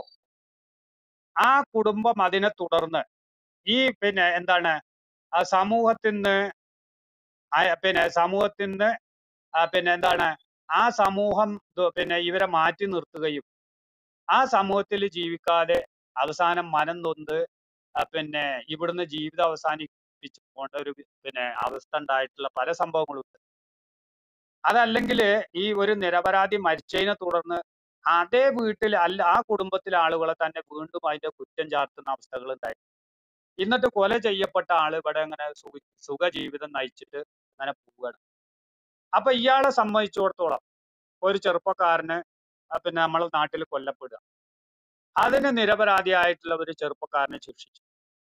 ആ കുടുംബം അതിനെ തുടർന്ന് ഈ പിന്നെ എന്താണ് ആ സമൂഹത്തിൽ നിന്ന് ആ- പിന്നെ സമൂഹത്തിൽ നിന്ന് ആ പിന്നെ എന്താണ് ആ സമൂഹം ഇത് പിന്നെ ഇവരെ മാറ്റി നിർത്തുകയും ആ സമൂഹത്തിൽ ജീവിക്കാതെ അവസാനം മനം നൊന്ത് ആ പിന്നെ ഇവിടുന്ന് ജീവിതം അവസാനിപ്പിച്ചു പോകേണ്ട ഒരു പിന്നെ അവസ്ഥ ഉണ്ടായിട്ടുള്ള പല സംഭവങ്ങളും ഉണ്ട് അതല്ലെങ്കിൽ ഈ ഒരു നിരപരാധി മരിച്ചതിനെ തുടർന്ന് അതേ വീട്ടിൽ അല്ല ആ കുടുംബത്തിലെ ആളുകളെ തന്നെ വീണ്ടും അതിന്റെ കുറ്റം ചാർത്തുന്ന അവസ്ഥകൾ ഉണ്ടായി എന്നിട്ട് കൊല ചെയ്യപ്പെട്ട ആള് ഇവിടെ അങ്ങനെ സുഖ സുഖ ജീവിതം നയിച്ചിട്ട് അങ്ങനെ പോവുകയാണ് അപ്പൊ ഇയാളെ സംബന്ധിച്ചിടത്തോളം ഒരു ചെറുപ്പക്കാരന് ആ പിന്നെ നമ്മളെ നാട്ടിൽ കൊല്ലപ്പെടുക അതിന് നിരപരാധിയായിട്ടുള്ള ഒരു ചെറുപ്പക്കാരനെ ശിക്ഷിച്ചു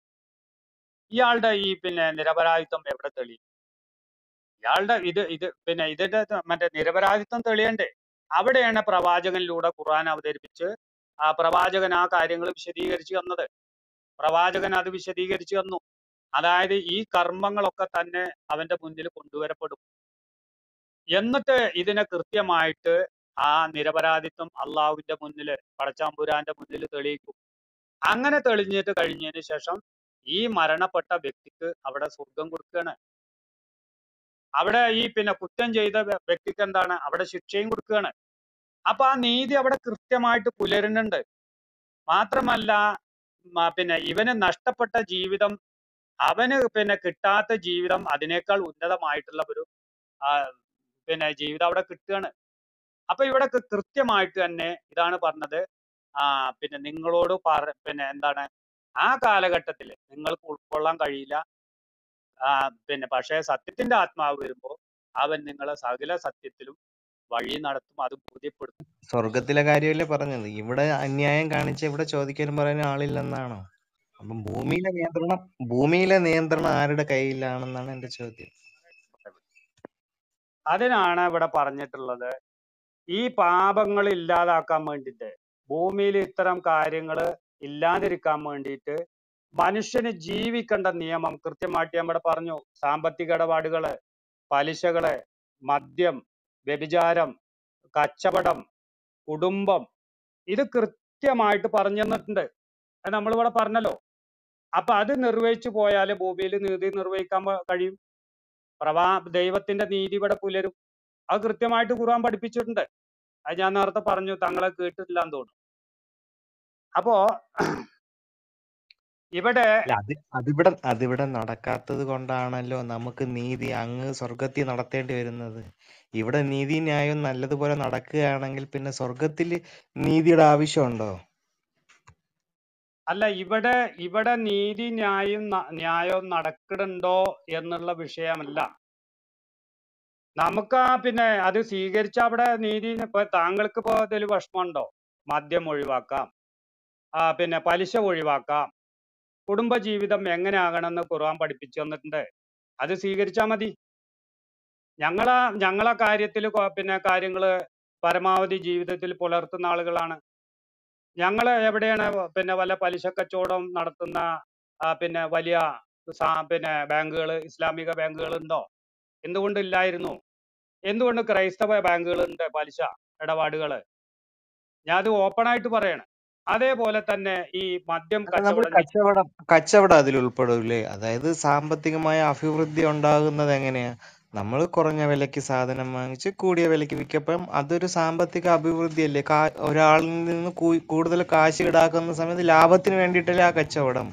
ഇയാളുടെ ഈ പിന്നെ നിരപരാധിത്വം എവിടെ തെളിയും ഇയാളുടെ ഇത് ഇത് പിന്നെ ഇതിന്റെ ത- മറ്റേ നിരപരാധിത്വം തെളിയണ്ടേ അവിടെയാണ് പ്രവാചകനിലൂടെ ഖുർആൻ അവതരിപ്പിച്ച് ആ പ്രവാചകൻ ആ കാര്യങ്ങൾ വിശദീകരിച്ചു തന്നത് പ്രവാചകൻ അത് വിശദീകരിച്ചു തന്നു അതായത് ഈ കർമ്മങ്ങളൊക്കെ തന്നെ അവന്റെ മുന്നിൽ കൊണ്ടുവരപ്പെടും എന്നിട്ട് ഇതിനെ കൃത്യമായിട്ട് ആ നിരപരാധിത്വം അള്ളാഹുവിന്റെ മുന്നില് പടച്ചാമ്പുരാന്റെ മുന്നിൽ തെളിയിക്കും അങ്ങനെ തെളിഞ്ഞിട്ട് കഴിഞ്ഞതിന് ശേഷം ഈ മരണപ്പെട്ട വ്യക്തിക്ക് അവിടെ സ്വർഗം കൊടുക്കുകയാണ് അവിടെ ഈ പിന്നെ കുറ്റം ചെയ്ത വ്യ- വ്യക്തിക്ക് എന്താണ് അവിടെ ശിക്ഷയും കൊടുക്കുകയാണ് അപ്പൊ ആ നീതി അവിടെ കൃത്യമായിട്ട് പുലരുന്നുണ്ട് മാത്രമല്ല മ- പിന്നെ ഇവന് നഷ്ടപ്പെട്ട ജീവിതം അവന് പിന്നെ കിട്ടാത്ത ജീവിതം അതിനേക്കാൾ ഉന്നതമായിട്ടുള്ള ഒരു ആ, പിന്നെ ജീവിതം അവിടെ കിട്ടുകയാണ് അപ്പൊ ഇവിടെ കൃ- കൃത്യമായിട്ട് തന്നെ ഇതാണ് പറഞ്ഞത് ആ പിന്നെ നിങ്ങളോട് പറ പിന്നെ എന്താണ് ആ കാലഘട്ടത്തിൽ നിങ്ങൾക്ക് ഉൾക്കൊള്ളാൻ കഴിയില്ല ആ പിന്നെ പക്ഷേ സത്യത്തിന്റെ ആത്മാവ് വരുമ്പോൾ അവൻ നിങ്ങളെ സകല സത്യത്തിലും വഴി നടത്തും അത് ബോധ്യപ്പെടുത്തും സ്വർഗത്തിലെ കാര്യമല്ലേ പറഞ്ഞത് ഇവിടെ അന്യായം കാണിച്ച ഇവിടെ ചോദിക്കാനും പറയാനും ആളില്ലെന്നാണോ അപ്പം ഭൂമിയിലെ നിയന്ത്രണം ഭൂമിയിലെ നിയന്ത്രണം ആരുടെ കയ്യിലാണെന്നാണ് എന്റെ ചോദ്യം അതിനാണ് ഇവിടെ പറഞ്ഞിട്ടുള്ളത് ഈ പാപങ്ങൾ ഇല്ലാതാക്കാൻ വേണ്ടിയിട്ട് ഭൂമിയിൽ ഇത്തരം കാര്യങ്ങൾ ഇല്ലാതിരിക്കാൻ വേണ്ടിയിട്ട് മനുഷ്യന് ജീവിക്കേണ്ട നിയമം കൃത്യമായിട്ട് ഞാൻ ഇവിടെ പറഞ്ഞു സാമ്പത്തിക ഇടപാടുകള് പലിശകള് മദ്യം വ്യഭിചാരം കച്ചവടം കുടുംബം ഇത് കൃത്യമായിട്ട് പറഞ്ഞു തന്നിട്ടുണ്ട് അത് നമ്മളിവിടെ പറഞ്ഞല്ലോ അപ്പൊ അത് നിർവഹിച്ചു പോയാൽ ഭൂമിയിൽ നീതി നിർവഹിക്കാൻ പ- കഴിയും പ്രവാ ദൈവത്തിന്റെ നീതി ഇവിടെ പുലരും അത് കൃത്യമായിട്ട് ഖുർആൻ പഠിപ്പിച്ചിട്ടുണ്ട് അത് ഞാൻ നേരത്തെ പറഞ്ഞു തങ്ങളെ കേട്ടിട്ടില്ല എന്ന് തോന്നുന്നു അപ്പോ ഇവിടെ അല്ല അത് അതിവിടെ അതിവിടെ നടക്കാത്തത് കൊണ്ടാണല്ലോ നമുക്ക് നീതി അങ്ങ് സ്വർഗത്തിൽ നടത്തേണ്ടി വരുന്നത് ഇവിടെ നീതി ന്യായം നല്ലതുപോലെ നടക്കുകയാണെങ്കിൽ പിന്നെ സ്വർഗത്തിൽ നീതിയുടെ ആവശ്യമുണ്ടോ അല്ല ഇവിടെ ഇവിടെ നീതി ന്യായം ന- ന്യായവും നടക്കുന്നുണ്ടോ എന്നുള്ള വിഷയമല്ല നമുക്ക് ആ പിന്നെ അത് സ്വീകരിച്ച അവിടെ നീതി ഇപ്പൊ താങ്കൾക്ക് ഇപ്പോ ഇതിൽ വിഷമമുണ്ടോ മദ്യം ഒഴിവാക്കാം ആ പിന്നെ പലിശ ഒഴിവാക്കാം കുടുംബജീവിതം എങ്ങനെ ആകണമെന്ന് ഖുർആൻ പഠിപ്പിച്ചു തന്നിട്ടുണ്ട് അത് സ്വീകരിച്ചാൽ മതി ഞങ്ങളെ ഞങ്ങളെ കാര്യത്തിൽ പിന്നെ കാര്യങ്ങള് പരമാവധി ജീവിതത്തിൽ പുലർത്തുന്ന ആളുകളാണ് ഞങ്ങൾ എവിടെയാണ് പിന്നെ വല്ല പലിശ കച്ചവടം നടത്തുന്ന ആ, പിന്നെ വലിയ സാ- പിന്നെ ബാങ്കുകൾ ഇസ്ലാമിക ബാങ്കുകൾ ഉണ്ടോ എന്തുകൊണ്ട് ഇല്ലായിരുന്നു എന്തുകൊണ്ട് ക്രൈസ്തവ ബാങ്കുകൾ ഉണ്ട് പലിശ ഇടപാടുകൾ ഞാൻ അത് ഓപ്പൺ ആയിട്ട് പറയണം അതേപോലെ തന്നെ ഈ മദ്യം അല്ല നമ്മൾ കച്ചവടം ചെയ്യ- കച്ചവടം കച്ചവടം അതിൽ ഉൾപ്പെടൂലേ അതായത് സാമ്പത്തികമായ അഭിവൃദ്ധി ഉണ്ടാകുന്നത് എങ്ങനെയാ നമ്മൾ കുറഞ്ഞ വിലയ്ക്ക് സാധനം വാങ്ങിച്ച് കൂടിയ വിലയ്ക്ക് വിൽക്കപ്പം അതൊരു സാമ്പത്തിക അഭിവൃദ്ധിയല്ലേ കാ ഒരാളിൽ നിന്ന് കൂ- കൂടുതൽ കാശ് ഈടാക്കുന്ന സമയത്ത് ലാഭത്തിന് വേണ്ടിയിട്ടല്ലേ ആ കച്ചവടം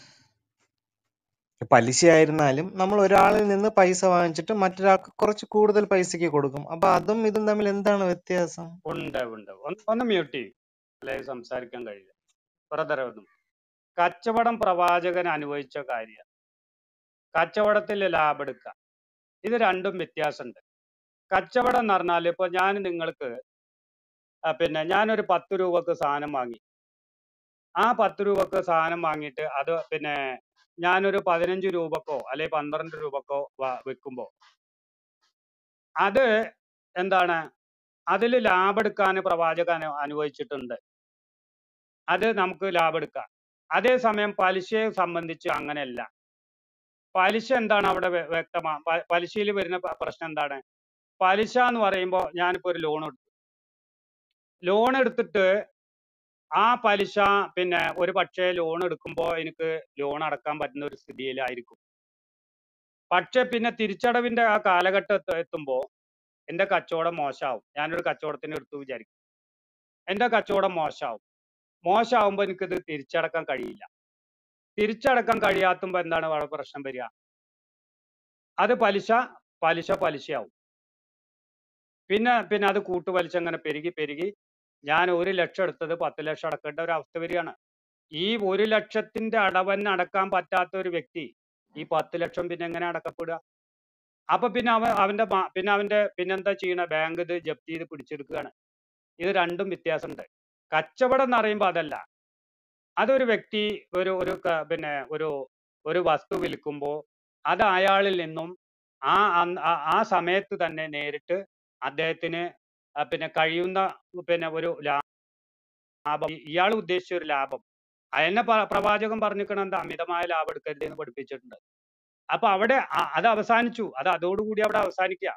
പലിശയായിരുന്നാലും നമ്മൾ ഒരാളിൽ നിന്ന് പൈസ വാങ്ങിച്ചിട്ട് മറ്റൊരാൾക്ക് കുറച്ച് കൂടുതൽ പൈസക്ക് കൊടുക്കും അപ്പൊ അതും ഇതും തമ്മിൽ എന്താണ് വ്യത്യാസം ഉണ്ട് ഉണ്ട് ഒന്ന് ഒന്ന് മ്യൂട്ട് ചെയ്യും അല്ലെ സംസാരിക്കാൻ കഴിയില്ല ബ്രദർ ഒന്നും കച്ചവടം പ്രവാചകൻ അനുഭവിച്ച കാര്യം കച്ചവടത്തിൽ ലാഭം എടുക്കുക ഇത് രണ്ടും വ്യത്യാസമുണ്ട് കച്ചവടം എന്ന് പറഞ്ഞാൽ ഇപ്പൊ ഞാൻ നിങ്ങൾക്ക് ആ, പിന്നെ ഞാനൊരു പത്ത് രൂപക്ക് സാധനം വാങ്ങി ആ പത്ത് രൂപക്ക് സാധനം വാങ്ങിയിട്ട് അത് പിന്നെ ഞാനൊരു പതിനഞ്ച് രൂപക്കോ അല്ലെ പന്ത്രണ്ട് രൂപക്കോ വ- വിൽക്കുമ്പോ അത് എന്താണ് അതിൽ ലാഭം എടുക്കാൻ പ്രവാചകൻ അനു- അനുവദിച്ചിട്ടുണ്ട് അത് നമുക്ക് ലാഭം എടുക്കാം അതേസമയം പലിശയെ സംബന്ധിച്ച് അങ്ങനെയല്ല പലിശ എന്താണ് അവിടെ വ്യ- വ്യക്തമാ പ- പലിശയിൽ വരുന്ന പ- പ്രശ്നം എന്താണ് പലിശ എന്ന് പറയുമ്പോൾ ഞാനിപ്പോ ഒരു ലോൺ എടുത്തു ലോൺ എടുത്തിട്ട് ആ പലിശ പിന്നെ ഒരു പക്ഷേ ലോൺ എടുക്കുമ്പോൾ എനിക്ക് ലോൺ അടക്കാൻ പറ്റുന്ന ഒരു സ്ഥിതിയിലായിരിക്കും പക്ഷെ പിന്നെ തിരിച്ചടവിന്റെ ആ കാലഘട്ടം എത്ത- എത്തുമ്പോൾ എന്റെ കച്ചവടം മോശമാവും ഞാനൊരു കച്ചവടത്തിന് എടുത്തു വിചാരിക്കും എന്റെ കച്ചവടം മോശമാവും മോശമാവുമ്പോൾ എനിക്കിത് തിരിച്ചടക്കാൻ കഴിയില്ല തിരിച്ചടക്കാൻ കഴിയാത്തുമ്പോൾ എന്താണ് അവിടെ പ്രശ്നം വരിക അത് പലിശ പലിശ പലിശയാവും പിന്നെ പിന്നെ അത് കൂട്ടുപലിശ അങ്ങനെ പെരുകി പെരുകി ഞാൻ ഒരു ലക്ഷം എടുത്തത് പത്ത് ലക്ഷം അടക്കേണ്ട ഒരു അവസ്ഥ വരികയാണ് ഈ ഒരു ലക്ഷത്തിന്റെ അടവന്നെ അടക്കാൻ പറ്റാത്ത ഒരു വ്യക്തി ഈ പത്ത് ലക്ഷം പിന്നെ എങ്ങനെ അടക്കപ്പെടുക അപ്പൊ പിന്നെ അവൻ അവന്റെ മാ- പിന്നെ അവന്റെ പിന്നെന്താ ചെയ്യണ ബാങ്ക് ഇത് ജപ്തി ചെയ്ത് പിടിച്ചെടുക്കുകയാണ് ഇത് രണ്ടും വ്യത്യാസമുണ്ട് കച്ചവടം എന്ന് പറയുമ്പോൾ അതല്ല അതൊരു വ്യക്തി ഒരു ഒരു ക- പിന്നെ ഒരു ഒരു വസ്തു വിൽക്കുമ്പോൾ അത് അയാളിൽ നിന്നും ആ അന്ന് ആ ആ സമയത്ത് തന്നെ നേരിട്ട് അദ്ദേഹത്തിന് ആ പിന്നെ കഴിയുന്ന പിന്നെ ഒരു ലാഭം ഇയാൾ ഉദ്ദേശിച്ച ഒരു ലാഭം അതിനെ പ- പ്രവാചകൻ പറഞ്ഞിരിക്കണ എന്താ അമിതമായ ലാഭം എടുക്കരുത് എന്ന് പഠിപ്പിച്ചിട്ടുണ്ട് അപ്പൊ അവിടെ അ- അത് അവസാനിച്ചു അത് അതോടുകൂടി അവിടെ അവസാനിക്കുക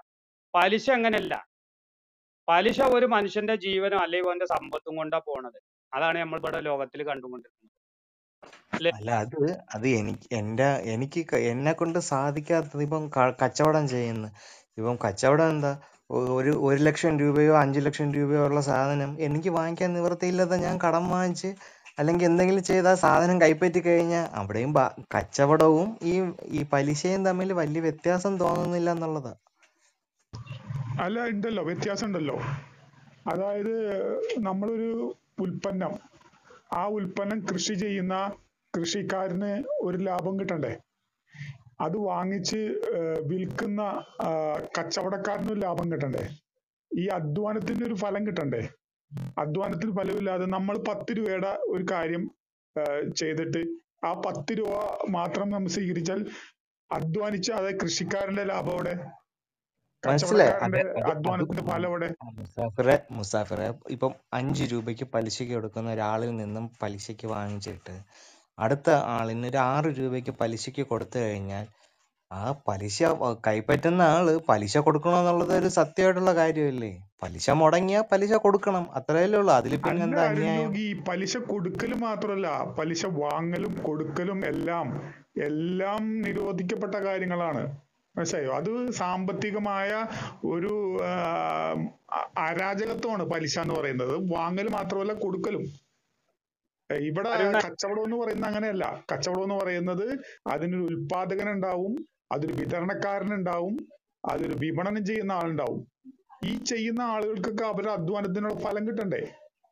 പലിശ അങ്ങനെയല്ല പലിശ ഒരു മനുഷ്യന്റെ ജീവനോ അല്ലെങ്കിൽ അവന്റെ സമ്പത്തും കൊണ്ടാ പോണത് അതാണ് നമ്മൾ ഇവിടെ ലോകത്തിൽ കണ്ടുകൊണ്ടിരിക്കുന്നത് അല്ലേ അല്ല അത് അത് എനിക്ക് എന്റെ എനിക്ക് ക- എന്നെ കൊണ്ട് സാധിക്കാത്തത് ഇപ്പം ക- കച്ചവടം ചെയ്യുന്നു ഇപ്പം കച്ചവടം എന്താ ഒ- ഒരു ഒരു ലക്ഷം രൂപയോ അഞ്ചു ലക്ഷം രൂപയോ ഉള്ള സാധനം എനിക്ക് വാങ്ങിക്കാൻ നിവൃത്തിയില്ലാതെ ഞാൻ കടം വാങ്ങിച്ച് അല്ലെങ്കിൽ എന്തെങ്കിലും ചെയ്ത് ആ സാധനം കൈപ്പറ്റി കഴിഞ്ഞാൽ അവിടെയും ബ- കച്ചവടവും ഈ ഈ പലിശയും തമ്മിൽ വലിയ വ്യത്യാസം തോന്നുന്നില്ല എന്നുള്ളതാ അല്ല ഉണ്ടല്ലോ വ്യത്യാസം ഉണ്ടല്ലോ അതായത് നമ്മളൊരു ഉൽപ്പന്നം ആ ഉൽപ്പന്നം കൃഷി ചെയ്യുന്ന കൃഷിക്കാരന് ഒരു ലാഭം കിട്ടണ്ടേ അത് വാങ്ങിച്ച് ഏഹ്, വിൽക്കുന്ന ആ, കച്ചവടക്കാരനും ലാഭം കിട്ടണ്ടേ ഈ അധ്വാനത്തിന്റെ ഒരു ഫലം കിട്ടണ്ടേ അധ്വാനത്തിന് ഫലമില്ലാതെ നമ്മൾ പത്ത് രൂപയുടെ ഒരു കാര്യം ഏഹ്, ചെയ്തിട്ട് ആ പത്ത് രൂപ മാത്രം നമ്മൾ സ്വീകരിച്ചാൽ അധ്വാനിച്ച അത് കൃഷിക്കാരന്റെ ലാഭം അവിടെ മനസ്സിലായി അത് കച്ചവടക്കാരന്റെ അത് അത് അധ്വാനത്തിന്റെ ഫലം അവിടെ മുസാഫിറെ മുസാഫിറെ ഇപ്പം അഞ്ച് രൂപയ്ക്ക് പലിശയ്ക്ക് കൊടുക്കുന്ന ഒരാളിൽ നിന്നും പലിശയ്ക്ക് വാങ്ങിച്ചിട്ട് അടുത്ത ആളിന് ഒരു ആറ് രൂപയ്ക്ക് പലിശയ്ക്ക് കൊടുത്തു കഴിഞ്ഞാൽ ആ പലിശ വ- കൈപ്പറ്റുന്ന ആള് പലിശ കൊടുക്കണമെന്നുള്ളത് ഒരു സത്യമായിട്ടുള്ള കാര്യമല്ലേ പലിശ മുടങ്ങിയാൽ പലിശ കൊടുക്കണം അത്രയല്ലേ ഉള്ളൂ അതിൽ പിന്നെ അല്ല എന്താ അരുൺ അന്യായം യോഗി പലിശ കൊടുക്കലും മാത്രമല്ല പലിശ വാങ്ങലും കൊടുക്കലും എല്ലാം എല്ലാം നിരോധിക്കപ്പെട്ട കാര്യങ്ങളാണ് മനസ്സിലായോ അത് സാമ്പത്തികമായ ഒരു ആ, അ- അരാജകത്വമാണ് പലിശ എന്ന് പറയുന്നത് വാങ്ങൽ മാത്രമല്ല കൊടുക്കലും ഏ, ഇവിടെ അരുണ കച്ചവടം എന്ന് പറയുന്നത് അങ്ങനെയല്ല കച്ചവടം എന്ന് പറയുന്നത് അതിനൊരു ഉൽപാദകൻ ഉണ്ടാവും അതൊരു വിതരണക്കാരൻ ഉണ്ടാവും അതൊരു വിപണനം ചെയ്യുന്ന ആളുണ്ടാവും ഈ ചെയ്യുന്ന ആളുകൾക്കൊക്കെ അവരുടെ അധ്വാനത്തിനുള്ള ഫലം കിട്ടണ്ടേ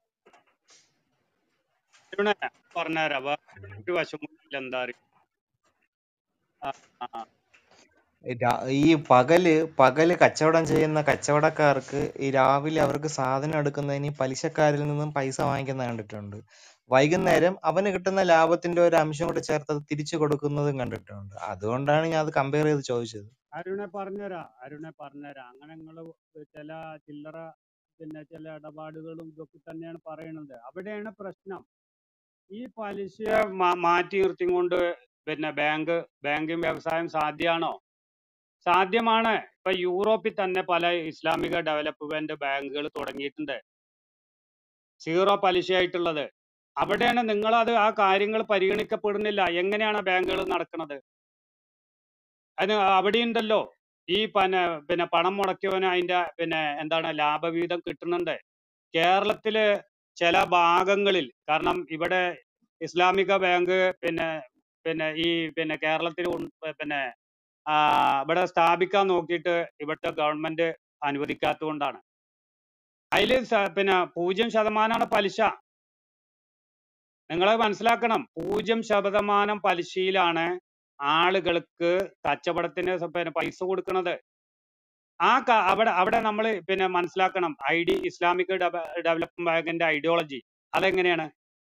അരുണെ പറഞ്ഞുതരാം വേറെ ഒരു വശം കൂടി എന്താ അറിയോ ആ, ആ. രാ- ഈ പകല് പകല് കച്ചവടം ചെയ്യുന്ന കച്ചവടക്കാർക്ക് ഈ രാവിലെ അവർക്ക് സാധനം എടുക്കുന്നതിന് ഈ പലിശക്കാരിൽ നിന്നും പൈസ വാങ്ങിക്കുന്ന കണ്ടിട്ടുണ്ട് വൈകുന്നേരം അവന് കിട്ടുന്ന ലാഭത്തിന്റെ ഒരു അംശം കൂടെ ചേർത്ത് അത് തിരിച്ചു കൊടുക്കുന്നതും കണ്ടിട്ടുണ്ട് അതുകൊണ്ടാണ് ഞാൻ അത് കമ്പയർ ചെയ്ത് ചോദിച്ചത് അരുണെ പറഞ്ഞുതരാം അരുണെ പറഞ്ഞുതരാം അങ്ങനെ നിങ്ങൾ ചില ചില്ലറ പിന്നെ ചില ഇടപാടുകളും ഇതൊക്കെ തന്നെയാണ് പറയണത് അവിടെയാണ് പ്രശ്നം ഈ പലിശ മാ- മാറ്റി നിർത്തിക്കൊണ്ട് പിന്നെ ബാങ്ക് ബാങ്കിങ് വ്യവസായം സാധ്യമാണോ സാധ്യമാണ് ഇപ്പൊ യൂറോപ്പിൽ തന്നെ പല ഇസ്ലാമിക ഡെവലപ്മെന്റ് ബാങ്കുകൾ തുടങ്ങിയിട്ടുണ്ട് സീറോ പലിശയായിട്ടുള്ളത് അവിടെയാണ് നിങ്ങൾ അത് ആ കാര്യങ്ങൾ പരിഗണിക്കപ്പെടുന്നില്ല എങ്ങനെയാണ് ബാങ്കുകൾ നടക്കുന്നത് അതിന് അവിടെ ഉണ്ടല്ലോ ഈ പിന്നെ പിന്നെ പണം മുടക്കിയവന് അതിന്റെ പിന്നെ എന്താണ് ലാഭവിഹിതം കിട്ടുന്നുണ്ട് കേരളത്തില് ചില ഭാഗങ്ങളിൽ കാരണം ഇവിടെ ഇസ്ലാമിക ബാങ്ക് പിന്നെ പിന്നെ ഈ പിന്നെ കേരളത്തിൽ ഉൺ- പിന്നെ ആ, ഇവിടെ സ്ഥാപിക്കാൻ നോക്കിയിട്ട് ഇവിടുത്തെ ഗവൺമെന്റ് അനുവദിക്കാത്തതുകൊണ്ടാണ് അതിൽ പിന്നെ പൂജ്യം ശതമാനമാണ് പലിശ നിങ്ങൾ മനസ്സിലാക്കണം പൂജ്യം ശതമാനം പലിശയിലാണ് ആളുകൾക്ക് കച്ചവടത്തിന് സ- പിന്നെ പൈസ കൊടുക്കുന്നത് ആ ക- അവിടെ അവിടെ നമ്മൾ പിന്നെ മനസ്സിലാക്കണം ഐ ഡി ഇസ്ലാമിക് ഡെവലപ്മെന്റ് ബാങ്കിന്റെ ഐഡിയോളജി അതെങ്ങനെയാണ്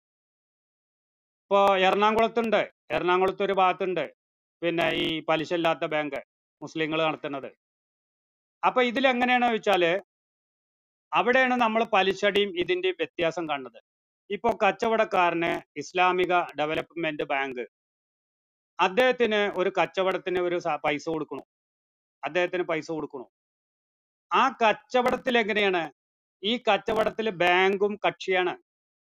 ഇപ്പോ എറണാകുളത്തുണ്ട് എറണാകുളത്ത് ഒരു ഭാഗത്തുണ്ട് പിന്നെ ഈ പലിശ ഇല്ലാത്ത ബാങ്ക് മുസ്ലിങ്ങൾ നടത്തുന്നത് അപ്പൊ ഇതിൽ എങ്ങനെയാണെന്ന് വെച്ചാല് അവിടെയാണ് നമ്മൾ പലിശയുടെയും ഇതിന്റെയും വ്യത്യാസം കണ്ടത് ഇപ്പോ കച്ചവടക്കാരന് ഇസ്ലാമിക ഡെവലപ്മെന്റ് ബാങ്ക് അദ്ദേഹത്തിന് ഒരു കച്ചവടത്തിന് ഒരു സ- പൈസ കൊടുക്കണു അദ്ദേഹത്തിന് പൈസ കൊടുക്കണു ആ കച്ചവടത്തിൽ എങ്ങനെയാണ് ഈ കച്ചവടത്തിൽ ബാങ്കും കക്ഷിയാണ്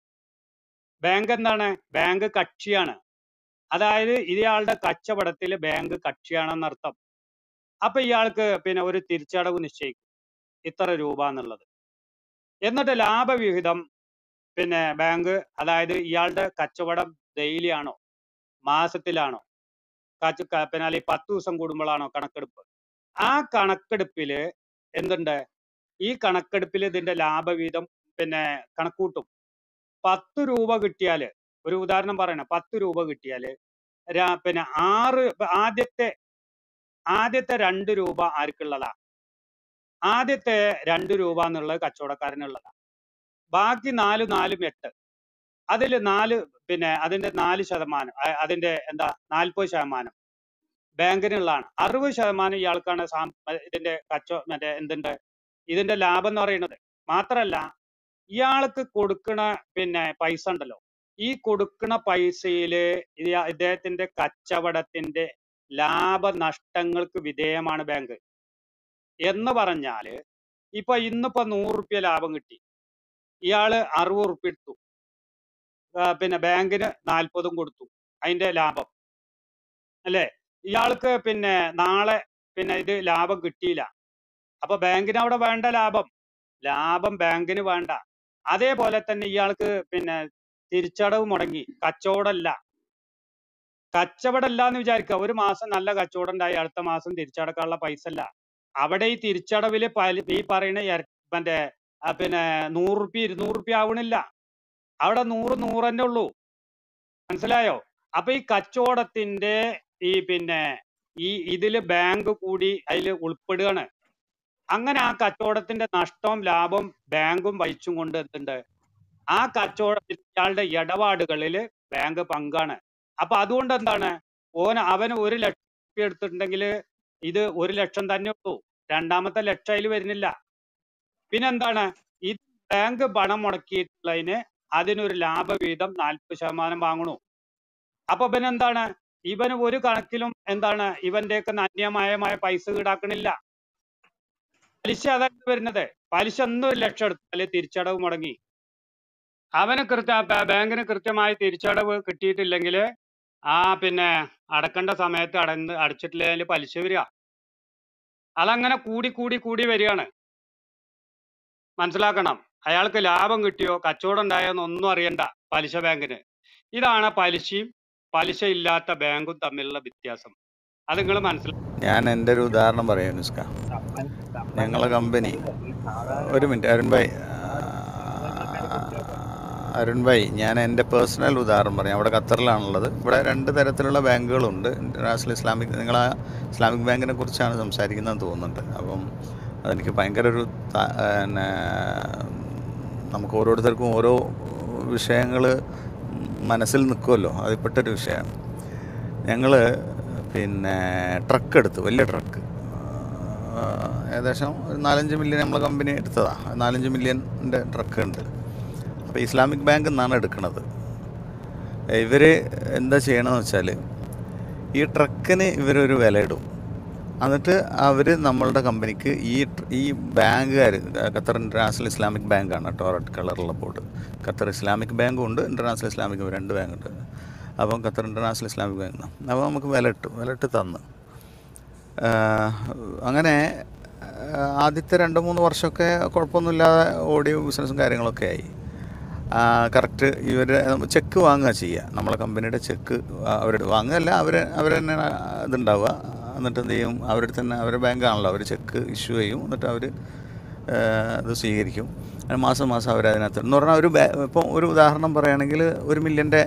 ബാങ്ക് എന്താണ് ബാങ്ക് കക്ഷിയാണ് അതായത് ഇയാളുടെ കച്ചവടത്തിൽ ബാങ്ക് കക്ഷിയാണെന്നർത്ഥം അപ്പൊ ഇയാൾക്ക് പിന്നെ ഒരു തിരിച്ചടവ് നിശ്ചയിക്കും ഇത്ര രൂപ എന്നുള്ളത് എന്നിട്ട് ലാഭവിഹിതം പിന്നെ ബാങ്ക് അതായത് ഇയാളുടെ കച്ചവടം ഡെയിലി ആണോ മാസത്തിലാണോ കച്ച ക- പിന്നെ അല്ലെങ്കിൽ പത്ത് ദിവസം കൂടുമ്പോഴാണോ കണക്കെടുപ്പ് ആ കണക്കെടുപ്പില് എന്തുണ്ട് ഈ കണക്കെടുപ്പിൽ ഇതിന്റെ ലാഭവിഹിതം പിന്നെ കണക്കൂട്ടും പത്ത് രൂപ കിട്ടിയാല് ഒരു ഉദാഹരണം പറയണം പത്ത് രൂപ കിട്ടിയാല് രാ- പിന്നെ ആറ് ഇപ്പൊ ആദ്യത്തെ ആദ്യത്തെ രണ്ട് രൂപ ആർക്കുള്ളതാ ആദ്യത്തെ രണ്ട് രൂപ എന്നുള്ളത് കച്ചവടക്കാരനുള്ളതാ ബാക്കി നാല് നാലും എട്ട് അതിൽ നാല് പിന്നെ അതിന്റെ നാല് ശതമാനം അ- അതിന്റെ എന്താ നാൽപ്പത് ശതമാനം ബാങ്കിനുള്ളതാണ് അറുപത് ശതമാനം ഇയാൾക്കാണ് സാം ഇതിന്റെ കച്ചോ മറ്റേ എന്തുണ്ട് ഇതിന്റെ ലാഭം എന്ന് പറയുന്നത് മാത്രല്ല ഇയാൾക്ക് കൊടുക്കണ പിന്നെ പൈസ ഉണ്ടല്ലോ ഈ കൊടുക്കണ പൈസയില് ഇയ- ഇദ്ദേഹത്തിന്റെ കച്ചവടത്തിന്റെ ലാഭനഷ്ടങ്ങൾക്ക് വിധേയമാണ് ബാങ്ക് എന്ന് പറഞ്ഞാല് ഇപ്പൊ ഇന്നിപ്പോ നൂറ് റുപ്യ ലാഭം കിട്ടി ഇയാള് അറുപത് റുപ്യ എടുത്തു ആ, പിന്നെ ബാങ്കിന് നാൽപ്പതും കൊടുത്തു അതിന്റെ ലാഭം അല്ലേ ഇയാൾക്ക് പിന്നെ നാളെ പിന്നെ ഇത് ലാഭം കിട്ടിയില്ല അപ്പൊ ബാങ്കിന് അവിടെ വേണ്ട ലാഭം ലാഭം ബാങ്കിന് വേണ്ട അതേപോലെ തന്നെ ഇയാൾക്ക് പിന്നെ തിരിച്ചടവ് മുടങ്ങി കച്ചവടമല്ല കച്ചവടമല്ല എന്ന് വിചാരിക്കുക ഒരു മാസം നല്ല കച്ചവടം ഉണ്ടായി അടുത്ത മാസം തിരിച്ചടക്കാനുള്ള പൈസ അല്ല അവിടെ ഈ തിരിച്ചടവില് പല ഈ പറയുന്ന ഇര- മറ്റേ ആ പിന്നെ നൂറ് റുപ്യ ഇരുന്നൂറ് റുപ്യ ആവണില്ല അവിടെ നൂറ് നൂറ് തന്നെ ഉള്ളൂ മനസ്സിലായോ അപ്പൊ ഈ കച്ചവടത്തിന്റെ ഈ പിന്നെ ഈ ഇതില് ബാങ്ക് കൂടി അതിൽ ഉൾപ്പെടുകയാണ് അങ്ങനെ ആ കച്ചവടത്തിന്റെ നഷ്ടവും ലാഭം ബാങ്കും വഹിച്ചും കൊണ്ട് എന്തുണ്ട് ആ കച്ചവടത്തിൽ ഇയാളുടെ ഇടപാടുകളിൽ ബാങ്ക് പങ്കാണ് അപ്പൊ അതുകൊണ്ട് എന്താണ് ഓന് അവന് ഒരു ലക്ഷം റുപ്യ എടുത്തിട്ടുണ്ടെങ്കിൽ ഇത് ഒരു ലക്ഷം തന്നെ ഉള്ളൂ രണ്ടാമത്തെ ലക്ഷം അതിൽ വരുന്നില്ല പിന്നെന്താണ് ഈ ബാങ്ക് പണം മുടക്കിയിട്ടുള്ളതിന് അതിനൊരു ലാഭവിഹിതം നാൽപ്പത് ശതമാനം വാങ്ങണു അപ്പൊ പിന്നെ എന്താണ് ഇവന് ഒരു കണക്കിലും എന്താണ് ഇവന്റെയൊക്കെ അന്യമായ പൈസ ഈടാക്കണില്ല പലിശ അതല്ല വരുന്നത് പലിശ ഒന്നും ഒരു ലക്ഷം എടുത്താല് തിരിച്ചടവ് മുടങ്ങി അവന് കൃത്യ ബ- ബാങ്കിന് കൃത്യമായി തിരിച്ചടവ് കിട്ടിയിട്ടില്ലെങ്കിൽ ആ പിന്നെ അടക്കേണ്ട സമയത്ത് അടന്ന് അടച്ചിട്ടില്ലെങ്കിൽ പലിശ വരിക അതങ്ങനെ കൂടി കൂടി കൂടി വരികയാണ് മനസ്സിലാക്കണം അയാൾക്ക് ലാഭം കിട്ടിയോ കച്ചവടം ഉണ്ടായോ എന്നൊന്നും അറിയണ്ട പലിശ ബാങ്കിന് ഇതാണ് പലിശയും പലിശ ഇല്ലാത്ത ബാങ്കും തമ്മിലുള്ള വ്യത്യാസം അത് നിങ്ങൾ മനസ്സിലാക്കണം ഞാൻ എൻ്റെ ഒരു ഉദാഹരണം പറയാം നിസ്ക ഞങ്ങളെ കമ്പനി ഒരു മിനിറ്റ് അരുൺ ഭായ് അരുൺ ഭായ് ഞാൻ എൻ്റെ പേഴ്സണൽ ഉദാഹരണം പറയാം അവിടെ ഖത്തറിലാണുള്ളത് ഇവിടെ രണ്ട് തരത്തിലുള്ള ബാങ്കുകളുണ്ട് ഇന്റർനാഷണൽ ഇസ്ലാമിക് നിങ്ങൾ ആ ഇസ്ലാമിക് ബാങ്കിനെ കുറിച്ചാണ് സംസാരിക്കുന്നതെന്ന് തോന്നുന്നുണ്ട് അപ്പം അതെനിക്ക് ഭയങ്കര ഒരു ത- പിന്നെ നമുക്ക് ഓരോരുത്തർക്കും ഓരോ വിഷയങ്ങൾ മനസ്സിൽ നിൽക്കുമല്ലോ അതിൽപ്പെട്ടൊരു വിഷയമാണ് ഞങ്ങൾ പിന്നെ ട്രക്ക് എടുത്തു വലിയ ട്രക്ക് ഏകദേശം ഒരു നാലഞ്ച് മില്യൺ നമ്മളെ കമ്പനി എടുത്തതാണ് നാലഞ്ച് മില്യൻ്റെ ട്രക്ക് ഉണ്ട് അപ്പോൾ ഇസ്ലാമിക് ബാങ്കിൽ നിന്നാണ് എടുക്കുന്നത് ഇവർ എന്താ ചെയ്യണമെന്ന് വെച്ചാൽ ഈ ട്രക്കിന് ഇവരൊരു വില ഇടും എന്നിട്ട് അവർ നമ്മളുടെ കമ്പനിക്ക് ഈ ട്ര- ഈ ബാങ്കുകാർ ഖത്തർ ഇൻ്റർനാഷണൽ ഇസ്ലാമിക് ബാങ്കാണ് കേട്ടോ റെഡ് കളറുള്ള ബോർഡ് ഖത്തർ ഇസ്ലാമിക് ബാങ്കും ഉണ്ട് ഇൻ്റർനാഷണൽ ഇസ്ലാമിക് രണ്ട് ബാങ്ക് ഉണ്ട് അപ്പം ഖത്തർ ഇൻ്റർനാഷണൽ ഇസ്ലാമിക് ബാങ്ക് അപ്പോൾ നമുക്ക് വില ഇട്ടു വില ഇട്ട് തന്ന് ആഹ് അങ്ങനെ ആഹ് ആദ്യത്തെ രണ്ട് മൂന്ന് വർഷമൊക്കെ കുഴപ്പമൊന്നുമില്ലാതെ ഓടിയ ബിസിനസ്സും കാര്യങ്ങളൊക്കെ ആയി കറക്റ്റ് ഇവർ ചെക്ക് വാങ്ങുക ചെയ്യുക നമ്മളെ കമ്പനിയുടെ ചെക്ക് അവരുടെ വാങ്ങുകയല്ല അവർ അവർ തന്നെ ഇതുണ്ടാവുക എന്നിട്ട് എന്ത് ചെയ്യും അവരുടെ തന്നെ അവരുടെ ബാങ്കാണല്ലോ അവർ ചെക്ക് ഇഷ്യൂ ചെയ്യും എന്നിട്ട് അവർ ഇത് സ്വീകരിക്കും അങ്ങനെ മാസം മാസം അവർ അതിനകത്ത് എന്ന് പറഞ്ഞാൽ ഒരു ബാ ഇപ്പോൾ ഒരു ഉദാഹരണം പറയുകയാണെങ്കിൽ ഒരു മില്യൻ്റെ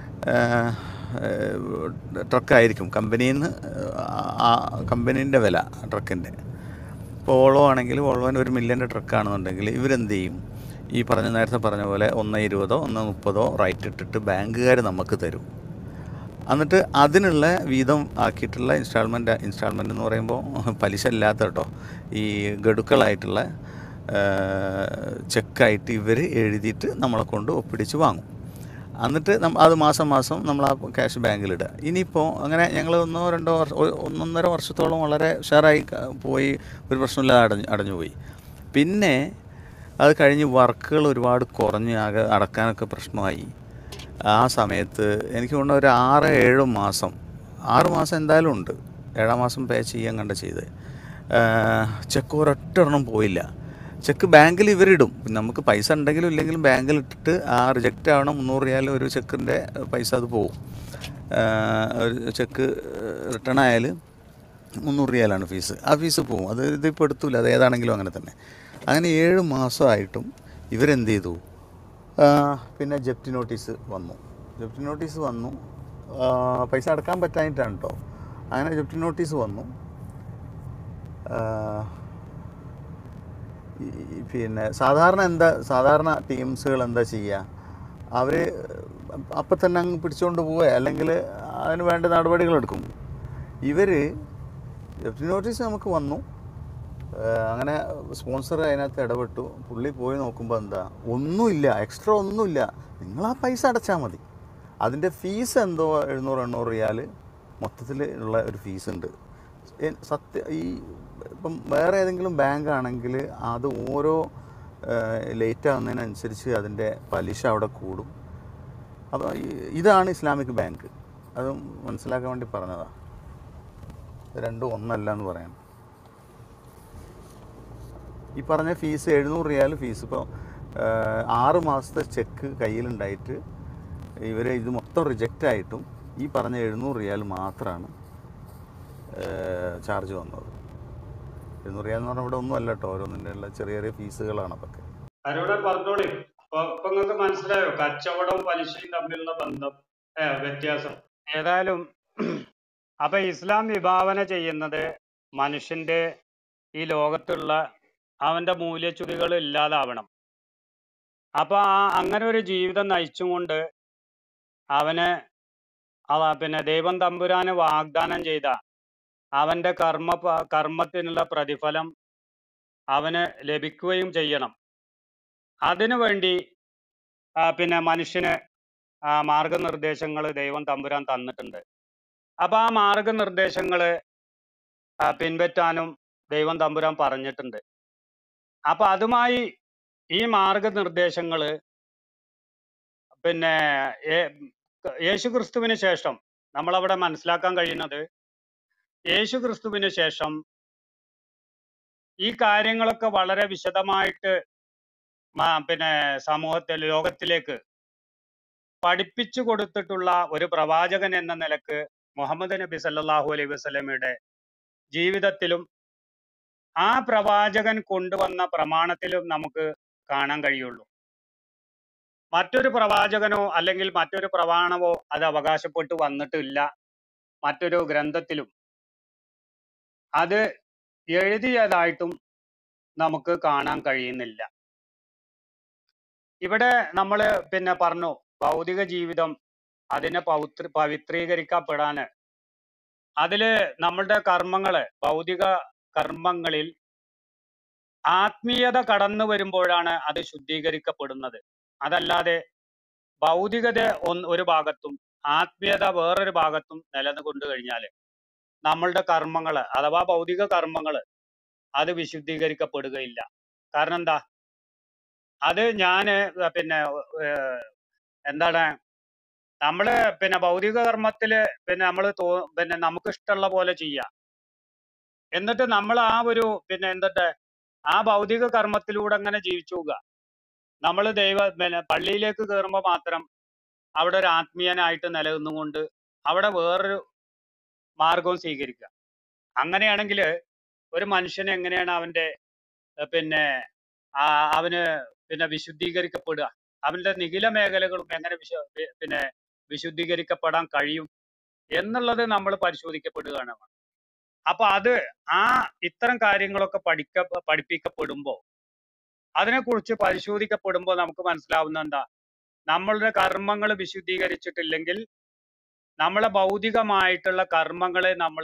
ട്രക്കായിരിക്കും കമ്പനിയിൽ നിന്ന് ആ കമ്പനീൻ്റെ വില ട്രക്കിൻ്റെ ഇപ്പോൾ ഓളോ ആണെങ്കിൽ ഓളോന് ഒരു മില്യൻ്റെ ട്രക്കാണെന്നുണ്ടെങ്കിൽ ഇവരെന്ത് ചെയ്യും ഈ പറഞ്ഞ നേരത്തെ പറഞ്ഞ പോലെ ഒന്ന് ഇരുപതോ ഒന്ന് മുപ്പതോ റൈറ്റ് ഇട്ടിട്ട് ബാങ്കുകാർ നമുക്ക് തരും എന്നിട്ട് അതിനുള്ള വീതം ആക്കിയിട്ടുള്ള ഇൻസ്റ്റാൾമെൻറ്റ് ഇൻസ്റ്റാൾമെൻ്റ് എന്ന് പറയുമ്പോൾ പലിശ ഇല്ലാത്ത കേട്ടോ ഈ ഗഡുക്കളായിട്ടുള്ള ചെക്കായിട്ട് ഇവർ എഴുതിയിട്ട് നമ്മളെ കൊണ്ട് ഒപ്പിടിച്ച് വാങ്ങും എന്നിട്ട് നമ്മ അത് മാസം മാസം നമ്മൾ ആ ക്യാഷ് ബാങ്കിലിടുക ഇനിയിപ്പോൾ അങ്ങനെ ഞങ്ങൾ ഒന്നോ രണ്ടോ വർഷം ഒരു ഒന്നൊന്നര വർഷത്തോളം വളരെ ഉഷാറായി ക- പോയി ഒരു പ്രശ്നമില്ലാതെ അടഞ്ഞു അടഞ്ഞു പോയി പിന്നെ അത് കഴിഞ്ഞ് വർക്കുകൾ ഒരുപാട് കുറഞ്ഞ് ആകെ അടക്കാനൊക്കെ പ്രശ്നമായി ആ സമയത്ത് എനിക്ക് തോന്നുന്നു ഒരു ആറ് ഏഴ് മാസം ആറ് മാസം എന്തായാലും ഉണ്ട് ഏഴാം മാസം പേ ചെയ്യാൻ കണ്ട ചെയ്ത് ചെക്ക് ഒരൊറ്റ ഒരെണ്ണം പോയില്ല ചെക്ക് ബാങ്കിൽ ഇവരിടും പിന്നെ നമുക്ക് പൈസ ഉണ്ടെങ്കിലും ഇല്ലെങ്കിലും ബാങ്കിൽ ഇട്ടിട്ട് ആ റിജക്റ്റ് ആവണം മുന്നൂറ് റിയാൽ ഒരു ചെക്കിൻ്റെ പൈസ അത് പോകും ഒരു ചെക്ക് റിട്ടേൺ ആയാൽ മുന്നൂറ് റിയാലാണ് ഫീസ് ആ ഫീസ് പോകും അത് ഇതിപ്പോൾ എടുത്തില്ല അത് ഏതാണെങ്കിലും അങ്ങനെ തന്നെ അങ്ങനെ ഏഴ് മാസമായിട്ടും ഇവരെന്ത് ചെയ്തു ആ, പിന്നെ ജപ്തി നോട്ടീസ് വന്നു ജപ്തി നോട്ടീസ് വന്നു ആ, പൈസ അടക്കാൻ പറ്റാഞ്ഞിട്ടാണ് കേട്ടോ അങ്ങനെ ജപ്തി നോട്ടീസ് വന്നു ആ, ഈ- ഈ പിന്നെ സാധാരണ എന്താ സാധാരണ ടീംസുകൾ എന്താ ചെയ്യുക അവർ അപ്പം തന്നെ അങ്ങ് പിടിച്ചുകൊണ്ട് പോവുക അല്ലെങ്കിൽ അതിന് വേണ്ട നടപടികളെടുക്കും ഇവർ ജപ്തി നോട്ടീസ് നമുക്ക് വന്നു ഏഹ് അങ്ങനെ സ്പോൺസർ അതിനകത്ത് ഇടപെട്ടു പുള്ളി പോയി നോക്കുമ്പോൾ എന്താ ഒന്നുമില്ല എക്സ്ട്രാ ഒന്നുമില്ല നിങ്ങൾ ആ പൈസ അടച്ചാൽ മതി അതിൻ്റെ ഫീസ് എന്തോ എഴുന്നൂറ് എണ്ണൂറ് റിയാൽ മൊത്തത്തിൽ ഉള്ള ഒരു ഫീസ് ഉണ്ട് എ- സത്യ ഈ ഇപ്പം വേറെ ഏതെങ്കിലും ബാങ്ക് ആണെങ്കിൽ അത് ഓരോ ലേറ്റ് ആകുന്നതിനനുസരിച്ച് അതിൻ്റെ പലിശ അവിടെ കൂടും അപ്പോൾ ഇതാണ് ഇസ്ലാമിക് ബാങ്ക് അത് മനസ്സിലാക്കാൻ വേണ്ടി പറഞ്ഞതാണ് ഇത് രണ്ടും ഒന്നല്ല എന്ന് പറയാം ഈ പറഞ്ഞ ഫീസ് എഴുന്നൂറ് റിയാൽ ഫീസ് ഇപ്പോൾ ആറ് മാസത്തെ ചെക്ക് കയ്യിലുണ്ടായിട്ട് ഇവർ ഇത് മൊത്തം റിജക്റ്റ് ആയിട്ടും ഈ പറഞ്ഞ എഴുന്നൂറ് റിയാൽ മാത്രമാണ് ചാർജ് വന്നത് എഴുന്നൂറ് റിയാൽ എന്ന് പറഞ്ഞാൽ ഇവിടെ ഒന്നും അല്ല കേട്ടോ ഓരോന്നിൻ്റെ ഉള്ള ചെറിയ ചെറിയ ഫീസുകളാണ് അതൊക്കെ ആരോടെ പറഞ്ഞോളി ഇപ്പൊ ഇപ്പൊ നിങ്ങൾക്ക് മനസ്സിലായോ കച്ചവടവും പലിശയും തമ്മിലുള്ള ബന്ധം ഏ വ്യത്യാസം ഏതായാലും അപ്പൊ ഇസ്ലാം വിഭാവന ചെയ്യുന്നത് മനുഷ്യന്റെ ഈ ലോകത്തുള്ള അവന്റെ മൂല്യച്യുതികൾ ഇല്ലാതാവണം അപ്പൊ ആ അങ്ങനെ ഒരു ജീവിതം നയിച്ചും കൊണ്ട് അവന് അവ പിന്നെ ദൈവം തമ്പുരാന് വാഗ്ദാനം ചെയ്ത അവന്റെ കർമ്മ പ- കർമ്മത്തിനുള്ള പ്രതിഫലം അവന് ലഭിക്കുകയും ചെയ്യണം അതിനു വേണ്ടി ആ, പിന്നെ മനുഷ്യന് ആ മാർഗനിർദ്ദേശങ്ങൾ ദൈവം തമ്പുരാൻ തന്നിട്ടുണ്ട് അപ്പൊ ആ മാർഗനിർദ്ദേശങ്ങൾ പിൻപറ്റാനും ദൈവം തമ്പുരാൻ പറഞ്ഞിട്ടുണ്ട് അപ്പൊ അതുമായി ഈ മാർഗനിർദ്ദേശങ്ങൾ പിന്നെ ഏ- യേശുക്രിസ്തുവിന് ശേഷം നമ്മളവിടെ മനസ്സിലാക്കാൻ കഴിയുന്നത് യേശുക്രിസ്തുവിന് ശേഷം ഈ കാര്യങ്ങളൊക്കെ വളരെ വിശദമായിട്ട് മാ- പിന്നെ സമൂഹത്തിൽ ലോകത്തിലേക്ക് പഠിപ്പിച്ചു കൊടുത്തിട്ടുള്ള ഒരു പ്രവാചകൻ എന്ന നിലക്ക് മുഹമ്മദ് നബി സല്ലല്ലാഹു അലൈഹി വസല്ലമയുടെ ജീവിതത്തിലും ആ പ്രവാചകൻ കൊണ്ടുവന്ന പ്രമാണത്തിലും നമുക്ക് കാണാൻ കഴിയുള്ളൂ മറ്റൊരു പ്രവാചകനോ അല്ലെങ്കിൽ മറ്റൊരു പ്രമാണമോ അത് അവകാശപ്പെട്ടു വന്നിട്ടില്ല മറ്റൊരു ഗ്രന്ഥത്തിലും അത് എഴുതിയതായിട്ടും നമുക്ക് കാണാൻ കഴിയുന്നില്ല ഇവിടെ നമ്മൾ പിന്നെ പറഞ്ഞു ഭൗതിക ജീവിതം അതിനെ പൗത്ര പവിത്രീകരിക്കപ്പെടാന് അതില് നമ്മളുടെ കർമ്മങ്ങള് ഭൗതിക കർമ്മങ്ങളിൽ ആത്മീയത കടന്നു വരുമ്പോഴാണ് അത് ശുദ്ധീകരിക്കപ്പെടുന്നത് അതല്ലാതെ ഭൗതികത ഒന്ന് ഒരു ഭാഗത്തും ആത്മീയത വേറൊരു ഭാഗത്തും നിലനിൽക്കൊണ്ടു കഴിഞ്ഞാല് നമ്മളുടെ കർമ്മങ്ങള് അഥവാ ഭൗതിക കർമ്മങ്ങള് അത് വിശുദ്ധീകരിക്കപ്പെടുകയില്ല കാരണം എന്താ അത് ഞാന് പിന്നെ ഏഹ് എന്താണ് നമ്മള് പിന്നെ ഭൗതിക കർമ്മത്തില് പിന്നെ നമ്മള് തോ പിന്നെ നമുക്ക് ഇഷ്ടമുള്ള പോലെ ചെയ്യാം എന്നിട്ട് നമ്മൾ ആ ഒരു പിന്നെ എന്തിട്ട് ആ ഭൗതിക കർമ്മത്തിലൂടെ അങ്ങനെ ജീവിച്ചു പോവുക നമ്മൾ ദൈവ പിന്നെ പള്ളിയിലേക്ക് കയറുമ്പോൾ മാത്രം അവിടെ ഒരു ആത്മീയനായിട്ട് നിലനിന്നുകൊണ്ട് അവിടെ വേറൊരു മാർഗവും സ്വീകരിക്കുക അങ്ങനെയാണെങ്കിൽ ഒരു മനുഷ്യന് എങ്ങനെയാണ് അവന്റെ ഏഹ് പിന്നെ ആ അവന് പിന്നെ വിശുദ്ധീകരിക്കപ്പെടുക അവന്റെ നിഖില മേഖലകളും എങ്ങനെ വിശ വി- പിന്നെ വിശുദ്ധീകരിക്കപ്പെടാൻ കഴിയും എന്നുള്ളത് നമ്മൾ പരിശോധിക്കപ്പെടുകയാണ് അപ്പൊ അത് ആ ഇത്തരം കാര്യങ്ങളൊക്കെ പഠിക്ക പഠിപ്പിക്കപ്പെടുമ്പോൾ അതിനെക്കുറിച്ച് പരിശോധിക്കപ്പെടുമ്പോൾ നമുക്ക് മനസ്സിലാവുന്ന എന്താ നമ്മളുടെ കർമ്മങ്ങൾ വിശുദ്ധീകരിച്ചിട്ടില്ലെങ്കിൽ നമ്മളെ ഭൗതികമായിട്ടുള്ള കർമ്മങ്ങളെ നമ്മൾ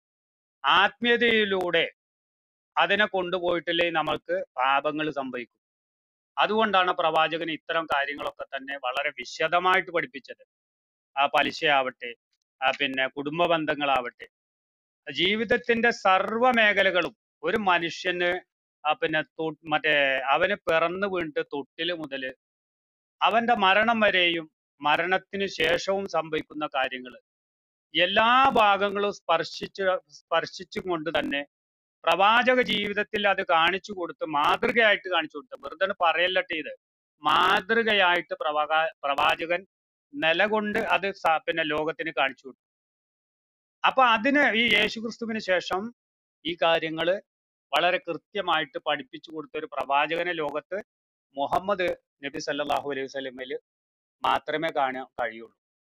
ആത്മീയതയിലൂടെ അതിനെ കൊണ്ടുപോയിട്ടില്ലെങ്കിൽ നമ്മൾക്ക് പാപങ്ങൾ സംഭവിക്കും അതുകൊണ്ടാണ് പ്രവാചകൻ ഇത്തരം കാര്യങ്ങളൊക്കെ തന്നെ വളരെ വിശദമായിട്ട് പഠിപ്പിച്ചത് ആ പലിശയാവട്ടെ ആ പിന്നെ കുടുംബ ബന്ധങ്ങളാവട്ടെ ജീവിതത്തിന്റെ സർവ്വ മേഖലകളും ഒരു മനുഷ്യന് ആ പിന്നെ തൊ- മറ്റേ അവന് പിറന്നു വീണിട്ട് തൊട്ടില് മുതല് അവന്റെ മരണം വരെയും മരണത്തിന് ശേഷവും സംഭവിക്കുന്ന കാര്യങ്ങൾ എല്ലാ ഭാഗങ്ങളും സ്പർശിച്ച് സ്പർശിച്ചും കൊണ്ട് തന്നെ പ്രവാചക ജീവിതത്തിൽ അത് കാണിച്ചു കൊടുത്ത് മാതൃകയായിട്ട് കാണിച്ചു കൊടുത്ത് വെറുതെ പറയല്ലട്ടെ ഇത് മാതൃകയായിട്ട് പ്രവാ പ്രവാചകൻ നിലകൊണ്ട് അത് സ- പിന്നെ ലോകത്തിന് കാണിച്ചു കൊടുത്തു അപ്പൊ അതിന് ഈ യേശുക്രിസ്തുവിന് ശേഷം ഈ കാര്യങ്ങള് വളരെ കൃത്യമായിട്ട് പഠിപ്പിച്ചു കൊടുത്ത ഒരു പ്രവാചകനെ ലോകത്ത് മുഹമ്മദ് നബി സല്ലല്ലാഹു അലൈഹി വസല്ലമയിൽ മാത്രമേ കാണാൻ കഴിയുള്ളൂ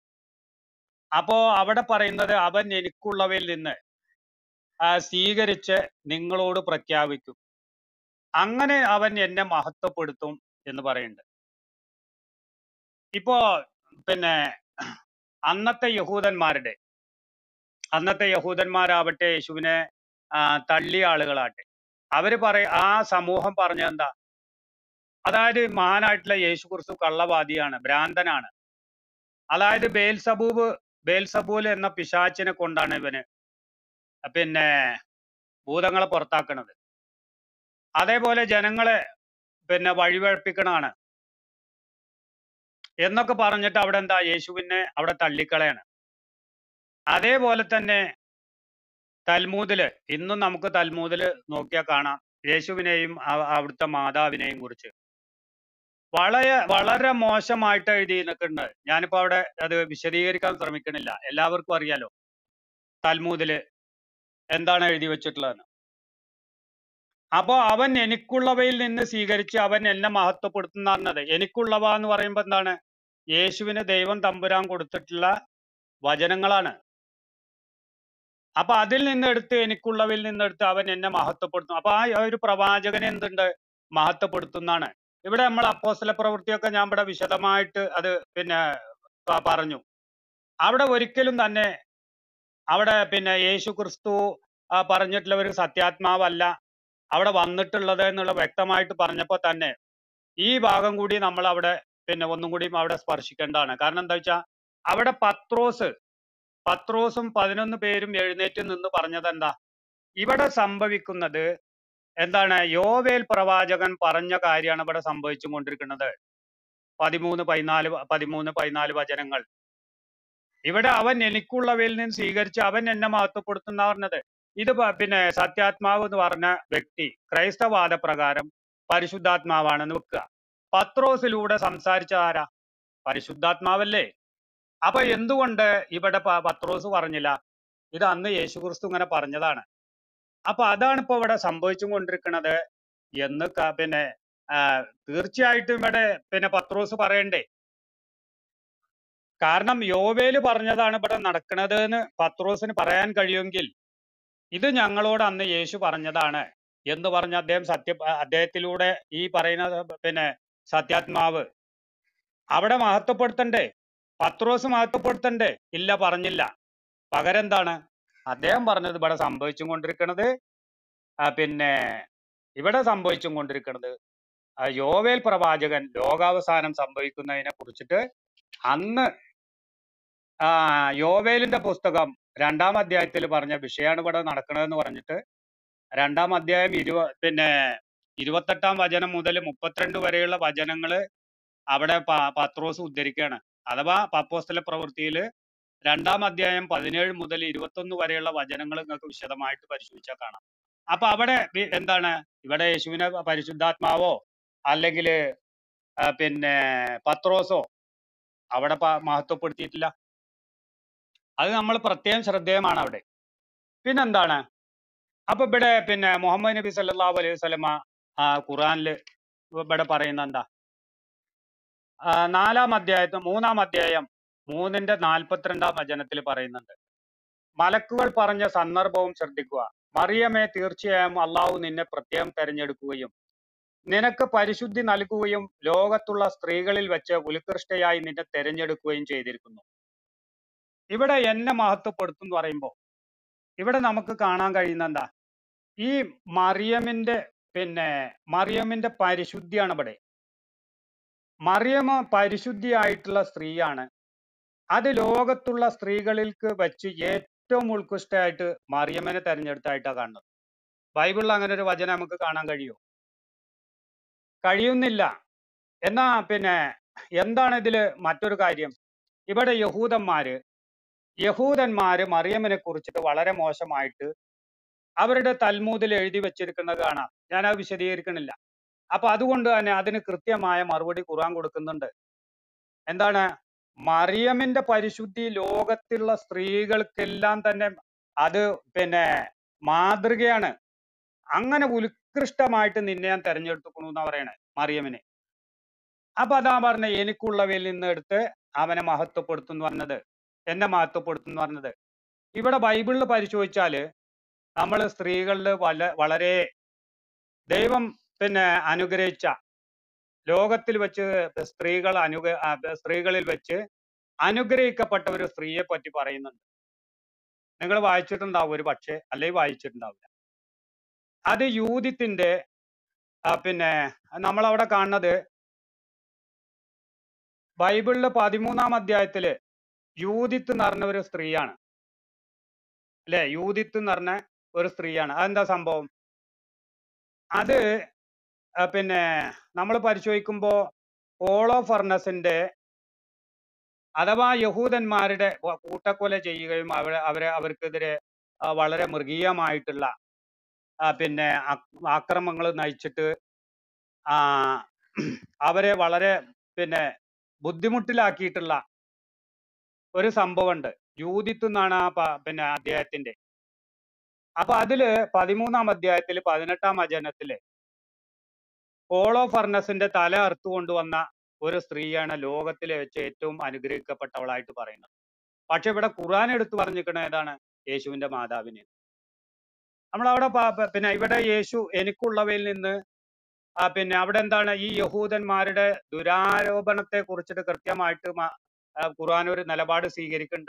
അപ്പോ അവിടെ പറയുന്നത് അവൻ എനിക്കുള്ളവയിൽ നിന്ന് ആ, സ്വീകരിച്ച് നിങ്ങളോട് പ്രഖ്യാപിക്കും അങ്ങനെ അവൻ എന്നെ മഹത്വപ്പെടുത്തും എന്ന് പറയുന്നുണ്ട് ഇപ്പോ പിന്നെ അന്നത്തെ യഹൂദന്മാരുടെ അന്നത്തെ യഹൂദന്മാരാവട്ടെ യേശുവിനെ ആ, തള്ളിയ ആളുകളാട്ടെ അവര് പറയ ആ സമൂഹം പറഞ്ഞ എന്താ അതായത് മഹാനായിട്ടുള്ള യേശു ക്രിസ്തു കള്ളവാദിയാണ് ഭ്രാന്തനാണ് അതായത് ബേൽസബൂബ് ബേൽസബൂൽ എന്ന പിശാച്ചിനെ കൊണ്ടാണ് ഇവന് പിന്നെ ഭൂതങ്ങളെ പുറത്താക്കണത് അതേപോലെ ജനങ്ങളെ പിന്നെ വഴിവഴപ്പിക്കണാണ് എന്നൊക്കെ പറഞ്ഞിട്ട് അവിടെ എന്താ യേശുവിനെ അവിടെ തള്ളിക്കളയാണ് അതേപോലെ തന്നെ തൽമൂദില് ഇന്നും നമുക്ക് തൽമൂദില് നോക്കിയാൽ കാണാം യേശുവിനെയും അവ- അവിടുത്തെ മാതാവിനെയും കുറിച്ച് വളരെ വളരെ മോശമായിട്ട് എഴുതി നിൽക്കുന്നുണ്ട് ഞാനിപ്പോ അവിടെ അത് വിശദീകരിക്കാൻ ശ്രമിക്കണില്ല എല്ലാവർക്കും അറിയാലോ തൽമൂദില് എന്താണ് എഴുതി വെച്ചിട്ടുള്ളതെന്ന് അപ്പോ അവൻ എനിക്കുള്ളവയിൽ നിന്ന് സ്വീകരിച്ച് അവൻ എന്നെ മഹത്വപ്പെടുത്തുന്ന പറഞ്ഞത് എനിക്കുള്ളവ എന്ന് പറയുമ്പോ എന്താണ് യേശുവിന് ദൈവം തമ്പുരാൻ കൊടുത്തിട്ടുള്ള വചനങ്ങളാണ് അപ്പൊ അതിൽ നിന്ന് എടുത്ത് എനിക്കുള്ളവയിൽ നിന്ന് എടുത്ത് അവൻ എന്നെ മഹത്വപ്പെടുത്തും അപ്പൊ ആ ഒരു പ്രവാചകനെ എന്തുണ്ട് മഹത്വപ്പെടുത്തുന്നാണ് ഇവിടെ നമ്മൾ അപ്പോസ്തല പ്രവൃത്തിയൊക്കെ ഞാൻ ഇവിടെ വിശദമായിട്ട് അത് പിന്നെ പ- പറഞ്ഞു അവിടെ ഒരിക്കലും തന്നെ അവിടെ പിന്നെ യേശു ക്രിസ്തു ആ, പറഞ്ഞിട്ടുള്ള ഒരു സത്യാത്മാവല്ല അവിടെ വന്നിട്ടുള്ളത് എന്നുള്ള വ്യക്തമായിട്ട് പറഞ്ഞപ്പോ തന്നെ ഈ ഭാഗം കൂടി നമ്മൾ അവിടെ പിന്നെ ഒന്നും കൂടി അവിടെ സ്പർശിക്കേണ്ടതാണ് കാരണം എന്താ വെച്ചാൽ അവിടെ പത്രോസ് പത്രോസും പതിനൊന്ന് പേരും എഴുന്നേറ്റ് നിന്ന് പറഞ്ഞത് എന്താ ഇവിടെ സംഭവിക്കുന്നത് എന്താണ് യോവേൽ പ്രവാചകൻ പറഞ്ഞ കാര്യമാണ് ഇവിടെ സംഭവിച്ചു കൊണ്ടിരിക്കുന്നത് പതിമൂന്ന് പതിനാല് വ- പതിമൂന്ന് പതിനാല് വചനങ്ങൾ ഇവിടെ അവൻ എനിക്കുള്ളവയിൽ നിന്ന് സ്വീകരിച്ച് അവൻ എന്നെ മഹത്വപ്പെടുത്തുന്ന പറഞ്ഞത് ഇത് പ- പിന്നെ സത്യാത്മാവ് എന്ന് പറഞ്ഞ വ്യക്തി ക്രൈസ്തവാദ പ്രകാരം പരിശുദ്ധാത്മാവാണെന്ന് വെക്കുക പത്രോസിലൂടെ സംസാരിച്ച ആരാ പരിശുദ്ധാത്മാവല്ലേ അപ്പൊ എന്തുകൊണ്ട് ഇവിടെ പ- പത്രോസ് പറഞ്ഞില്ല ഇത് അന്ന് യേശുക്രിസ്തു ഇങ്ങനെ പറഞ്ഞതാണ് അപ്പൊ അതാണ് ഇപ്പൊ ഇവിടെ സംഭവിച്ചു കൊണ്ടിരിക്കുന്നത് എന്ന് ക- പിന്നെ ആ, തീർച്ചയായിട്ടും ഇവിടെ പിന്നെ പത്രോസ് പറയണ്ടേ കാരണം യോവേല് പറഞ്ഞതാണ് ഇവിടെ നടക്കുന്നത് എന്ന് പത്രോസിന് പറയാൻ കഴിയുമെങ്കിൽ ഇത് ഞങ്ങളോട് അന്ന് യേശു പറഞ്ഞതാണ് എന്ന് പറഞ്ഞ അദ്ദേഹം സത്യ അദ്ദേഹത്തിലൂടെ ഈ പറയുന്ന പിന്നെ സത്യാത്മാവ് അവിടെ മഹത്വപ്പെടുത്തണ്ടേ പത്രോസ് മഹത്വപ്പെടുത്തണ്ടേ ഇല്ല പറഞ്ഞില്ല പകരം എന്താണ് അദ്ദേഹം പറഞ്ഞത് ഇവിടെ സംഭവിച്ചും കൊണ്ടിരിക്കുന്നത് ആ, പിന്നെ ഇവിടെ സംഭവിച്ചും കൊണ്ടിരിക്കുന്നത് ആ, യോവേൽ പ്രവാചകൻ ലോകാവസാനം സംഭവിക്കുന്നതിനെ കുറിച്ചിട്ട് അന്ന് ആ യോവേലിന്റെ പുസ്തകം രണ്ടാം അധ്യായത്തിൽ പറഞ്ഞ വിഷയമാണ് ഇവിടെ നടക്കണതെന്ന് പറഞ്ഞിട്ട് രണ്ടാം അധ്യായം ഇരുപ പിന്നെ ഇരുപത്തെട്ടാം വചനം മുതൽ മുപ്പത്തിരണ്ട് വരെയുള്ള വചനങ്ങള് അവിടെ പ- പത്രോസ് ഉദ്ധരിക്കുകയാണ് അഥവാ പപ്പോസ്തല പ്രവൃത്തിയിൽ രണ്ടാം അധ്യായം പതിനേഴ് മുതൽ ഇരുപത്തൊന്ന് വരെയുള്ള വചനങ്ങൾ നിങ്ങൾക്ക് വിശദമായിട്ട് പരിശോധിച്ചാൽ കാണാം അപ്പൊ അവിടെ വി- എന്താണ് ഇവിടെ യേശുവിനെ പരിശുദ്ധാത്മാവോ അല്ലെങ്കിൽ പിന്നെ പത്രോസോ അവിടെ പ- മഹത്വപ്പെടുത്തിയിട്ടില്ല അത് നമ്മൾ പ്രത്യേകം ശ്രദ്ധേയമാണ് അവിടെ പിന്നെന്താണ് അപ്പൊ ഇവിടെ പിന്നെ മുഹമ്മദ് നബി സല്ലല്ലാഹു അലൈഹി വസല്ലമ ആ ഖുറാനില് ഇവിടെ പറയുന്ന എന്താ ആ, നാലാം അധ്യായത്തിൽ മൂന്നാം അധ്യായം മൂന്നിന്റെ നാൽപ്പത്തിരണ്ടാം വചനത്തിൽ പറയുന്നുണ്ട് മലക്കുകൾ പറഞ്ഞ സന്ദർഭവും ശ്രദ്ധിക്കുക മറിയമേ തീർച്ചയായും അള്ളാഹു നിന്നെ പ്രത്യേകം തെരഞ്ഞെടുക്കുകയും നിനക്ക് പരിശുദ്ധി നൽകുകയും ലോകത്തുള്ള സ്ത്രീകളിൽ വെച്ച് ഉത്കൃഷ്ടയായി നിന്നെ തെരഞ്ഞെടുക്കുകയും ചെയ്തിരിക്കുന്നു ഇവിടെ എന്നെ മഹത്വപ്പെടുത്തും എന്ന് പറയുമ്പോൾ ഇവിടെ നമുക്ക് കാണാൻ കഴിയുന്ന എന്താ ഈ മറിയമിന്റെ പിന്നെ മറിയമിന്റെ പരിശുദ്ധിയാണ് ഇവിടെ മറിയമ പരിശുദ്ധിയായിട്ടുള്ള സ്ത്രീയാണ് അത് ലോകത്തുള്ള സ്ത്രീകളിൽക്ക് വെച്ച് ഏറ്റവും ഉത്കൃഷ്ടമായിട്ട് മറിയമ്മനെ തെരഞ്ഞെടുത്തായിട്ടാണ് കാണുന്നത് ബൈബിളിൽ അങ്ങനെ ഒരു വചനം നമുക്ക് കാണാൻ കഴിയുമോ കഴിയുന്നില്ല എന്നാ പിന്നെ എന്താണ് ഇതില് മറ്റൊരു കാര്യം ഇവിടെ യഹൂദന്മാര് യഹൂദന്മാര് മറിയമ്മിനെ കുറിച്ചിട്ട് വളരെ മോശമായിട്ട് അവരുടെ തൽമൂദിൽ എഴുതി വെച്ചിരിക്കുന്നത് കാണാം ഞാൻ അത് വിശദീകരിക്കണില്ല അപ്പൊ അതുകൊണ്ട് തന്നെ അതിന് കൃത്യമായ മറുപടി ഖുർആൻ കൊടുക്കുന്നുണ്ട് എന്താണ് മറിയമിന്റെ പരിശുദ്ധി ലോകത്തുള്ള സ്ത്രീകൾക്കെല്ലാം തന്നെ അത് പിന്നെ മാതൃകയാണ് അങ്ങനെ ഉത്കൃഷ്ടമായിട്ട് നിന്നെ ഞാൻ തെരഞ്ഞെടുത്തുക്കണു എന്നാ പറയണേ മറിയമിനെ അപ്പൊ അതാ പറഞ്ഞ എനിക്കുള്ളവയിൽ നിന്ന് എടുത്ത് അവനെ മഹത്വപ്പെടുത്തും എന്ന് പറഞ്ഞത് എന്നെ മഹത്വപ്പെടുത്തും എന്ന് പറഞ്ഞത് ഇവിടെ ബൈബിളിൽ പരിശോധിച്ചാല് നമ്മൾ സ്ത്രീകളിൽ വല വളരെ ദൈവം പിന്നെ അനുഗ്രഹിച്ച ലോകത്തിൽ വെച്ച് സ്ത്രീകൾ അനുഗ ആ, സ്ത്രീകളിൽ വെച്ച് അനുഗ്രഹിക്കപ്പെട്ട ഒരു സ്ത്രീയെ പറ്റി പറയുന്നുണ്ട് നിങ്ങൾ വായിച്ചിട്ടുണ്ടാവും ഒരു പക്ഷേ അല്ലെങ്കിൽ വായിച്ചിട്ടുണ്ടാവില്ല അത് യൂതിത്തിന്റെ ആ, പിന്നെ നമ്മളവിടെ കാണുന്നത് ബൈബിളിലെ പതിമൂന്നാം അധ്യായത്തില് യൂതിത്ത് എന്ന് പറഞ്ഞ ഒരു സ്ത്രീയാണ് അല്ലെ യൂതിത്ത് എന്ന് പറഞ്ഞ ഒരു സ്ത്രീയാണ് അതെന്താ സംഭവം അത് ആ, പിന്നെ നമ്മൾ പരിശോധിക്കുമ്പോൾ ഓളോ ഫർണസിന്റെ അഥവാ യഹൂദന്മാരുടെ വ- കൂട്ടക്കൊല ചെയ്യുകയും അവരെ അവരെ അവർക്കെതിരെ ആ, വളരെ മൃഗീയമായിട്ടുള്ള ആ, പിന്നെ ആക്രമങ്ങൾ നയിച്ചിട്ട് ആ, അവരെ വളരെ പിന്നെ ബുദ്ധിമുട്ടിലാക്കിയിട്ടുള്ള ഒരു സംഭവമുണ്ട് യൂതിത്ത് എന്നാണ് ആ പ- പിന്നെ അധ്യായത്തിന്റെ അപ്പൊ അതില് പതിമൂന്നാം അധ്യായത്തിൽ പതിനെട്ടാം വചനത്തില് പോളോ ഫർണസിന്റെ തല അറുത്തു കൊണ്ടുവന്ന ഒരു സ്ത്രീയാണ് ലോകത്തിലെ വെച്ച് ഏറ്റവും അനുഗ്രഹിക്കപ്പെട്ടവളായിട്ട് പറയുന്നത് പക്ഷെ ഇവിടെ ഖുർആൻ എടുത്തു പറഞ്ഞിരിക്കണ ഏതാണ് യേശുവിന്റെ മാതാവിനെ നമ്മളവിടെ പ- പ- പിന്നെ ഇവിടെ യേശു എനിക്കുള്ളവയിൽ നിന്ന് ആ പിന്നെ അവിടെ എന്താണ് ഈ യഹൂദന്മാരുടെ ദുരാരോപണത്തെ കുറിച്ചിട്ട് കൃത്യമായിട്ട് മ- ആ ഖുർആൻ ഒരു നിലപാട് സ്വീകരിക്കുന്നുണ്ട്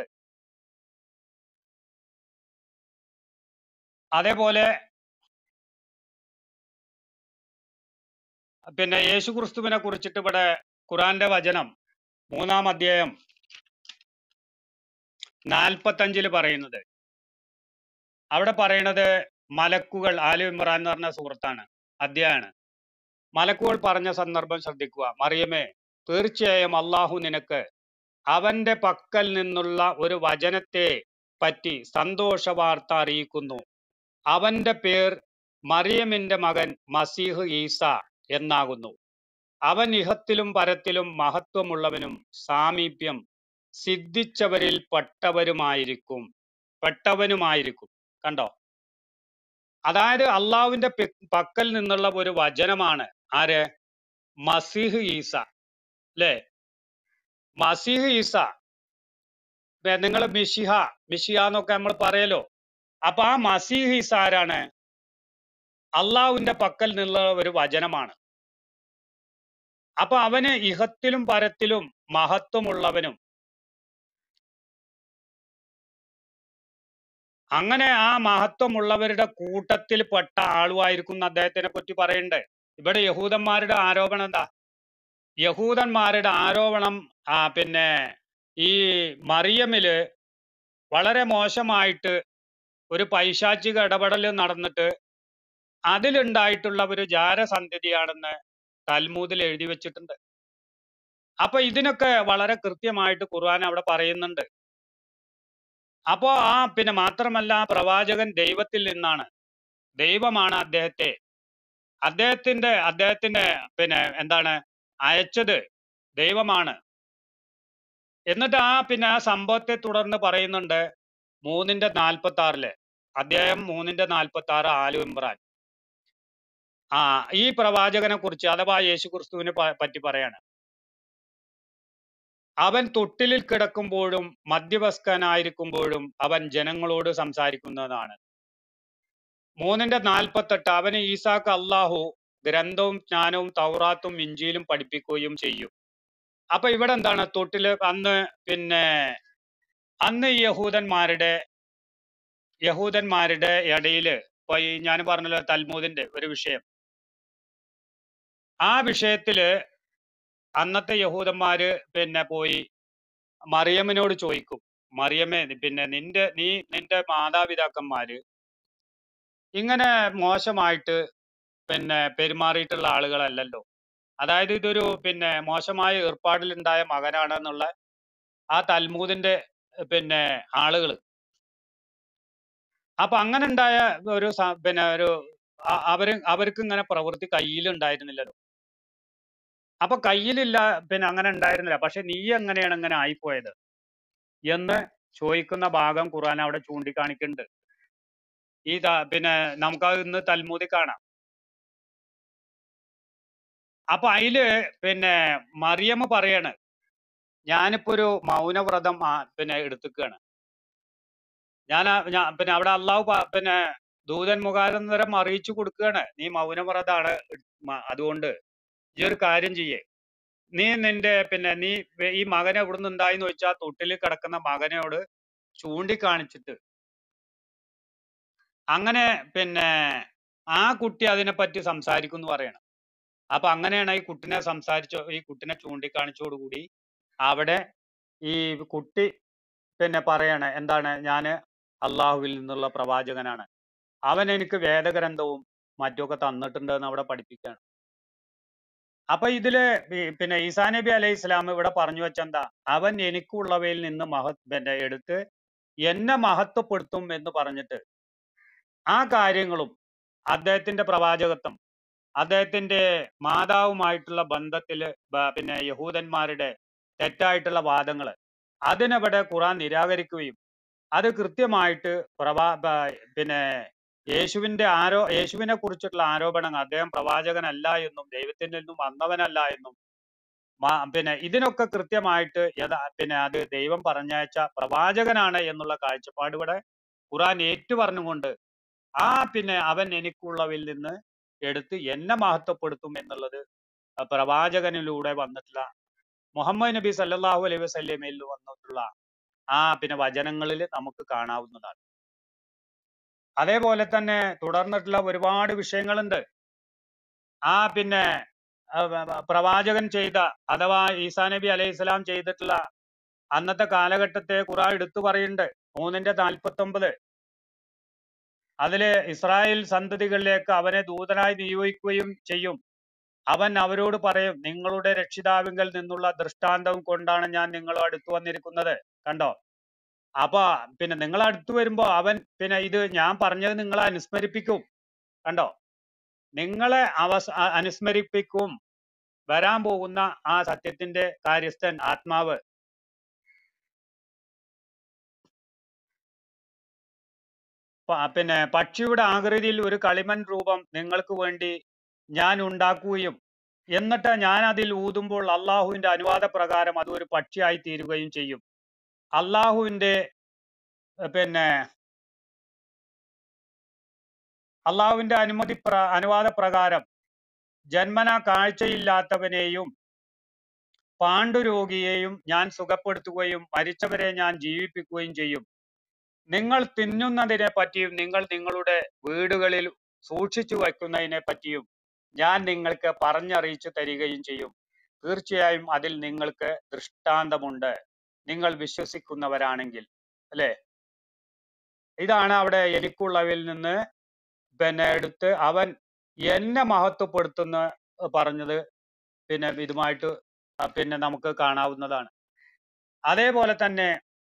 അതേപോലെ പിന്നെ യേശു ക്രിസ്തുവിനെ കുറിച്ചിട്ട് ഇവിടെ ഖുറാന്റെ വചനം മൂന്നാം അധ്യായം നാൽപ്പത്തഞ്ചില് പറയുന്നത് അവിടെ പറയണത് മലക്കുകൾ ആലു ഇമ്രാൻ എന്ന് പറഞ്ഞ സുഹൃത്താണ് അധ്യായാണ് മലക്കുകൾ പറഞ്ഞ സന്ദർഭം ശ്രദ്ധിക്കുക മറിയമേ തീർച്ചയായും അള്ളാഹു നിനക്ക് അവന്റെ പക്കൽ നിന്നുള്ള ഒരു വചനത്തെ പറ്റി സന്തോഷ വാർത്ത അറിയിക്കുന്നു അവന്റെ പേർ മറിയമിന്റെ മകൻ മസീഹ് ഈസ എന്നാകുന്നു അവൻ ഇഹത്തിലും പരത്തിലും മഹത്വമുള്ളവനും സാമീപ്യം സിദ്ധിച്ചവരിൽ പെട്ടവരുമായിരിക്കും പെട്ടവനുമായിരിക്കും കണ്ടോ അതായത് അള്ളാഹുവിന്റെ പെ- പക്കൽ നിന്നുള്ള ഒരു വചനമാണ് ആര് മസീഹ് ഈസ അല്ലേ മസീഹ് ഈസ നിങ്ങൾ മിഷിഹ മിഷിഹ എന്നൊക്കെ നമ്മൾ പറയലോ അപ്പൊ ആ മസീഹ് ഈസ ആരാണ് അള്ളാഹുവിന്റെ പക്കൽ നിന്നുള്ള ഒരു വചനമാണ് അപ്പൊ അവന് ഇഹത്തിലും പരത്തിലും മഹത്വമുള്ളവനും അങ്ങനെ ആ മഹത്വമുള്ളവരുടെ കൂട്ടത്തിൽ പെട്ട ആളുമായിരിക്കും എന്ന് അദ്ദേഹത്തിനെ പറ്റി പറയണ്ടേ ഇവിടെ യഹൂദന്മാരുടെ ആരോപണം എന്താ യഹൂദന്മാരുടെ ആരോപണം ആ പിന്നെ ഈ മറിയമില് വളരെ മോശമായിട്ട് ഒരു പൈശാചിക ഇടപെടൽ നടന്നിട്ട് അതിലുണ്ടായിട്ടുള്ള ഒരു ജാരസന്ധതിയാണെന്ന് തൽമൂദിൽ എഴുതി വെച്ചിട്ടുണ്ട് അപ്പൊ ഇതിനൊക്കെ വളരെ കൃത്യമായിട്ട് ഖുർആൻ അവിടെ പറയുന്നുണ്ട് അപ്പോ ആ പിന്നെ മാത്രമല്ല ആ പ്രവാചകൻ ദൈവത്തിൽ നിന്നാണ് ദൈവമാണ് അദ്ദേഹത്തെ അദ്ദേഹത്തിന്റെ അദ്ദേഹത്തിന്റെ പിന്നെ എന്താണ് അയച്ചത് ദൈവമാണ് എന്നിട്ട് ആ പിന്നെ ആ സംഭവത്തെ തുടർന്ന് പറയുന്നുണ്ട് മൂന്നിന്റെ നാൽപ്പത്തി ആറില് അധ്യായം മൂന്നിന്റെ നാൽപ്പത്തി ആറ് ആലു ഇമ്രാൻ ആ ഈ പ്രവാചകനെ കുറിച്ച് അഥവാ യേശു ക്രിസ്തുവിനെ പ- പറ്റി പറയാണ് അവൻ തൊട്ടിലിൽ കിടക്കുമ്പോഴും മധ്യവസ്കനായിരിക്കുമ്പോഴും അവൻ ജനങ്ങളോട് സംസാരിക്കുന്നതാണ് മൂന്നിന്റെ നാൽപ്പത്തെട്ട് അവന് ഈസാക്ക് അള്ളാഹു ഗ്രന്ഥവും ജ്ഞാനവും തൗറാത്തും ഇഞ്ചിയിലും പഠിപ്പിക്കുകയും ചെയ്യും അപ്പൊ ഇവിടെ എന്താണ് തൊട്ടില് അന്ന് പിന്നെ അന്ന് ഈ യഹൂദന്മാരുടെ യഹൂദന്മാരുടെ ഇടയില് ഇപ്പൊ ഈ ഞാൻ പറഞ്ഞല്ലോ തൽമൂദിന്റെ ഒരു വിഷയം ആ വിഷയത്തില് അന്നത്തെ യഹൂദന്മാര് പിന്നെ പോയി മറിയമ്മിനോട് ചോദിക്കും മറിയമ്മേ നി- പിന്നെ നിന്റെ നീ നിന്റെ മാതാപിതാക്കന്മാര് ഇങ്ങനെ മോശമായിട്ട് പിന്നെ പെരുമാറിയിട്ടുള്ള ആളുകളല്ലല്ലോ അതായത് ഇതൊരു പിന്നെ മോശമായ ഏർപ്പാടിലുണ്ടായ മകനാണെന്നുള്ള ആ തൽമൂദിന്റെ പിന്നെ ആളുകള് അപ്പൊ അങ്ങനെ ഉണ്ടായ ഒരു സ- പിന്നെ ഒരു അ- അവര് അവർക്ക് ഇങ്ങനെ പ്രവൃത്തി കയ്യിലുണ്ടായിരുന്നില്ലല്ലോ അപ്പൊ കയ്യിലില്ല പിന്നെ അങ്ങനെ ഉണ്ടായിരുന്നില്ല പക്ഷെ നീ എങ്ങനെയാണ് ഇങ്ങനെ ആയിപ്പോയത് എന്ന് ചോദിക്കുന്ന ഭാഗം ഖുർആൻ അവിടെ ചൂണ്ടിക്കാണിക്കുന്നുണ്ട് ഈ ത- പിന്നെ നമുക്കത് ഇന്ന് തൽമൂതി കാണാം അപ്പൊ അതില് പിന്നെ മറിയമ്മ പറയാണ് ഞാനിപ്പോ ഒരു മൗനവ്രതം ആ, പിന്നെ എടുത്തുക്കാണ് ഞാൻ ആ- ഞാൻ പിന്നെ അവിടെ അള്ളാഹു പ- പിന്നെ ദൂതൻ മുഖാന്തരം അറിയിച്ചു കൊടുക്കുകയാണ് നീ മൗനവ്രതാണ് മ- അതുകൊണ്ട് ഈ ഒരു കാര്യം ചെയ്യേ നീ നിന്റെ പിന്നെ നീ വെ- ഈ മകനെ എവിടുന്ന് ഉണ്ടായിന്ന് വെച്ചാൽ തൊട്ടിൽ കിടക്കുന്ന മകനോട് ചൂണ്ടിക്കാണിച്ചിട്ട് അങ്ങനെ പിന്നെ ആ കുട്ടി അതിനെപ്പറ്റി സംസാരിക്കും എന്ന് പറയണം അപ്പൊ അങ്ങനെയാണ് ഈ കുട്ടിനെ സംസാരിച്ചോ ഈ കുട്ടിനെ ചൂണ്ടിക്കാണിച്ചോടുകൂടി അവിടെ ഈ കുട്ടി പിന്നെ പറയണേ എന്താണ് ഞാന് അള്ളാഹുവിൽ നിന്നുള്ള പ്രവാചകനാണ് അവൻ എനിക്ക് വേദഗ്രന്ഥവും മറ്റുമൊക്കെ തന്നിട്ടുണ്ട് എന്ന് അവിടെ പഠിപ്പിക്കുകയാണ് അപ്പൊ ഇതില് ഈ- പിന്നെ ഈസാ നബി അലൈഹി ഇസ്ലാം ഇവിടെ പറഞ്ഞു വെച്ചെന്താ അവൻ എനിക്കുള്ളവയിൽ നിന്ന് മഹ പിന്നെ എടുത്ത് എന്നെ മഹത്വപ്പെടുത്തും എന്ന് പറഞ്ഞിട്ട് ആ കാര്യങ്ങളും അദ്ദേഹത്തിന്റെ പ്രവാചകത്വം അദ്ദേഹത്തിന്റെ മാതാവുമായിട്ടുള്ള ബന്ധത്തില് ബ- പിന്നെ യഹൂദന്മാരുടെ തെറ്റായിട്ടുള്ള വാദങ്ങള് അതിനവിടെ ഖുറാൻ നിരാകരിക്കുകയും അത് കൃത്യമായിട്ട് പ്രവാ ബ- പിന്നെ യേശുവിന്റെ ആരോ യേശുവിനെ കുറിച്ചിട്ടുള്ള ആരോപണങ്ങൾ അദ്ദേഹം പ്രവാചകനല്ല എന്നും ദൈവത്തിൽ നിന്നും വന്നവനല്ല എന്നും മാ- പിന്നെ ഇതിനൊക്കെ കൃത്യമായിട്ട് യഥാ പിന്നെ അത് ദൈവം പറഞ്ഞയച്ച പ്രവാചകനാണ് എന്നുള്ള കാഴ്ചപ്പാട് ഇവിടെ ഖുറാൻ ഏറ്റു പറഞ്ഞുകൊണ്ട് ആ പിന്നെ അവൻ എനിക്കുള്ളവിൽ നിന്ന് എടുത്ത് എന്നെ മഹത്വപ്പെടുത്തും എന്നുള്ളത് ആ പ്രവാചകനിലൂടെ വന്നിട്ടുള്ള മുഹമ്മദ് നബി സല്ലല്ലാഹു അലൈഹി വസല്ലമയിൽ വന്നിട്ടുള്ള ആ പിന്നെ വചനങ്ങളിൽ നമുക്ക് കാണാവുന്നതാണ് അതേപോലെ തന്നെ തുടർന്നിട്ടുള്ള ഒരുപാട് വിഷയങ്ങളുണ്ട് ആ പിന്നെ ആ, വ- വ- പ്രവാചകൻ ചെയ്ത അഥവാ ഈസാ നബി അലൈഹി സ്വലാം ചെയ്തിട്ടുള്ള അന്നത്തെ കാലഘട്ടത്തെ ഖുറാൻ എടുത്തു പറയുന്നുണ്ട് മൂന്നിന്റെ നാൽപ്പത്തി ഒമ്പത് അതില് ഇസ്രായേൽ സന്തതികളിലേക്ക് അവനെ ദൂതനായി നിയോഗിക്കുകയും ചെയ്യും അവൻ അവരോട് പറയും നിങ്ങളുടെ രക്ഷിതാവിങ്കൽ നിന്നുള്ള ദൃഷ്ടാന്തം കൊണ്ടാണ് ഞാൻ നിങ്ങളും അടുത്തു വന്നിരിക്കുന്നത് കണ്ടോ അപ്പൊ പിന്നെ നിങ്ങൾ അടുത്തു വരുമ്പോ അവൻ പിന്നെ ഇത് ഞാൻ പറഞ്ഞത് നിങ്ങളെ അനുസ്മരിപ്പിക്കും കണ്ടോ നിങ്ങളെ അവസ് അ- അനുസ്മരിപ്പിക്കും വരാൻ പോകുന്ന ആ സത്യത്തിന്റെ കാര്യസ്ഥൻ ആത്മാവ് പ- പിന്നെ പക്ഷിയുടെ ആകൃതിയിൽ ഒരു കളിമൺ രൂപം നിങ്ങൾക്ക് വേണ്ടി ഞാൻ ഉണ്ടാക്കുകയും എന്നിട്ട് ഞാൻ അതിൽ ഊതുമ്പോൾ അള്ളാഹുവിന്റെ അനുവാദ പ്രകാരം അത് ഒരു പക്ഷിയായി തീരുകയും ചെയ്യും അള്ളാഹുവിന്റെ ഏർ പിന്നെ അള്ളാഹുവിന്റെ അനുമതി പ്ര അനുവാദ പ്രകാരം ജന്മന കാഴ്ചയില്ലാത്തവനെയും പാണ്ഡുരോഗിയെയും ഞാൻ സുഖപ്പെടുത്തുകയും മരിച്ചവരെ ഞാൻ ജീവിപ്പിക്കുകയും ചെയ്യും നിങ്ങൾ തിന്നുന്നതിനെ പറ്റിയും നിങ്ങൾ നിങ്ങളുടെ വീടുകളിൽ സൂക്ഷിച്ചു വയ്ക്കുന്നതിനെ പറ്റിയും ഞാൻ നിങ്ങൾക്ക് പറഞ്ഞറിയിച്ചു തരികയും ചെയ്യും തീർച്ചയായും അതിൽ നിങ്ങൾക്ക് ദൃഷ്ടാന്തമുണ്ട് നിങ്ങൾ വിശ്വസിക്കുന്നവരാണെങ്കിൽ അല്ലെ ഇതാണ് അവിടെ എനിക്കുള്ളവയിൽ നിന്ന് പിന്നെ എടുത്ത് അവൻ എന്നെ മഹത്വപ്പെടുത്തുന്ന പറഞ്ഞത് പിന്നെ ഇതുമായിട്ട് ആ, പിന്നെ നമുക്ക് കാണാവുന്നതാണ് അതേപോലെ തന്നെ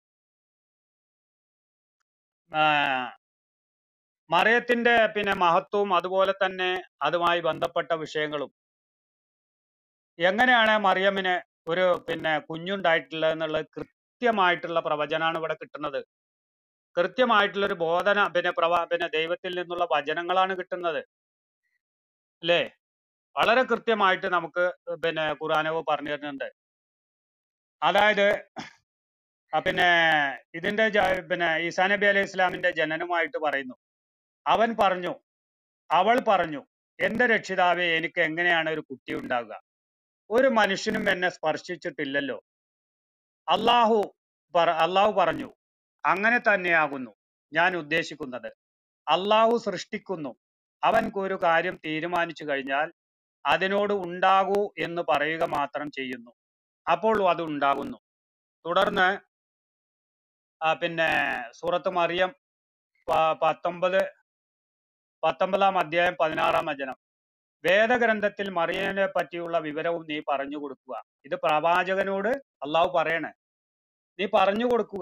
ആ, മറിയത്തിന്റെ പിന്നെ മഹത്വവും അതുപോലെ തന്നെ അതുമായി ബന്ധപ്പെട്ട വിഷയങ്ങളും എങ്ങനെയാണ് മറിയമ്മിന് ഒരു പിന്നെ കുഞ്ഞുണ്ടായിട്ടുള്ളത് എന്നുള്ളത് കൃത്യമായിട്ടുള്ള പ്രവചനാണ് ഇവിടെ കിട്ടുന്നത് കൃത്യമായിട്ടുള്ള ഒരു ബോധന പിന്നെ പ്രവാ പിന്നെ ദൈവത്തിൽ നിന്നുള്ള വചനങ്ങളാണ് കിട്ടുന്നത് അല്ലേ വളരെ കൃത്യമായിട്ട് നമുക്ക് പിന്നെ ഖുറാനവ് പറഞ്ഞു തരുന്നുണ്ട് അതായത് ആ പിന്നെ ഇതിന്റെ ജ- പിന്നെ ഈസാ നബി അലൈഹി ഇസ്ലാമിന്റെ ജനനമായിട്ട് പറയുന്നു അവൻ പറഞ്ഞു അവൾ പറഞ്ഞു എന്റെ രക്ഷിതാവെ എനിക്ക് എങ്ങനെയാണ് ഒരു കുട്ടി ഉണ്ടാകുക ഒരു മനുഷ്യനും എന്നെ സ്പർശിച്ചിട്ടില്ലല്ലോ അള്ളാഹു പറ അള്ളാഹു പറഞ്ഞു അങ്ങനെ തന്നെയാകുന്നു ഞാൻ ഉദ്ദേശിക്കുന്നത് അള്ളാഹു സൃഷ്ടിക്കുന്നു അവൻ ഒരു കാര്യം തീരുമാനിച്ചു കഴിഞ്ഞാൽ അതിനോട് ഉണ്ടാകൂ എന്ന് പറയുക മാത്രം ചെയ്യുന്നു അപ്പോൾ അത് ഉണ്ടാകുന്നു തുടർന്ന് ആ, പിന്നെ സൂറത്ത് മറിയം പ- പത്തൊമ്പത് പത്തൊമ്പതാം അധ്യായം പതിനാറാം വചനം വേദഗ്രന്ഥത്തിൽ മറിയനെ പറ്റിയുള്ള വിവരവും നീ പറഞ്ഞു കൊടുക്കുക ഇത് പ്രവാചകനോട് അള്ളാഹു പറയണേ നീ പറഞ്ഞു കൊടുക്കുക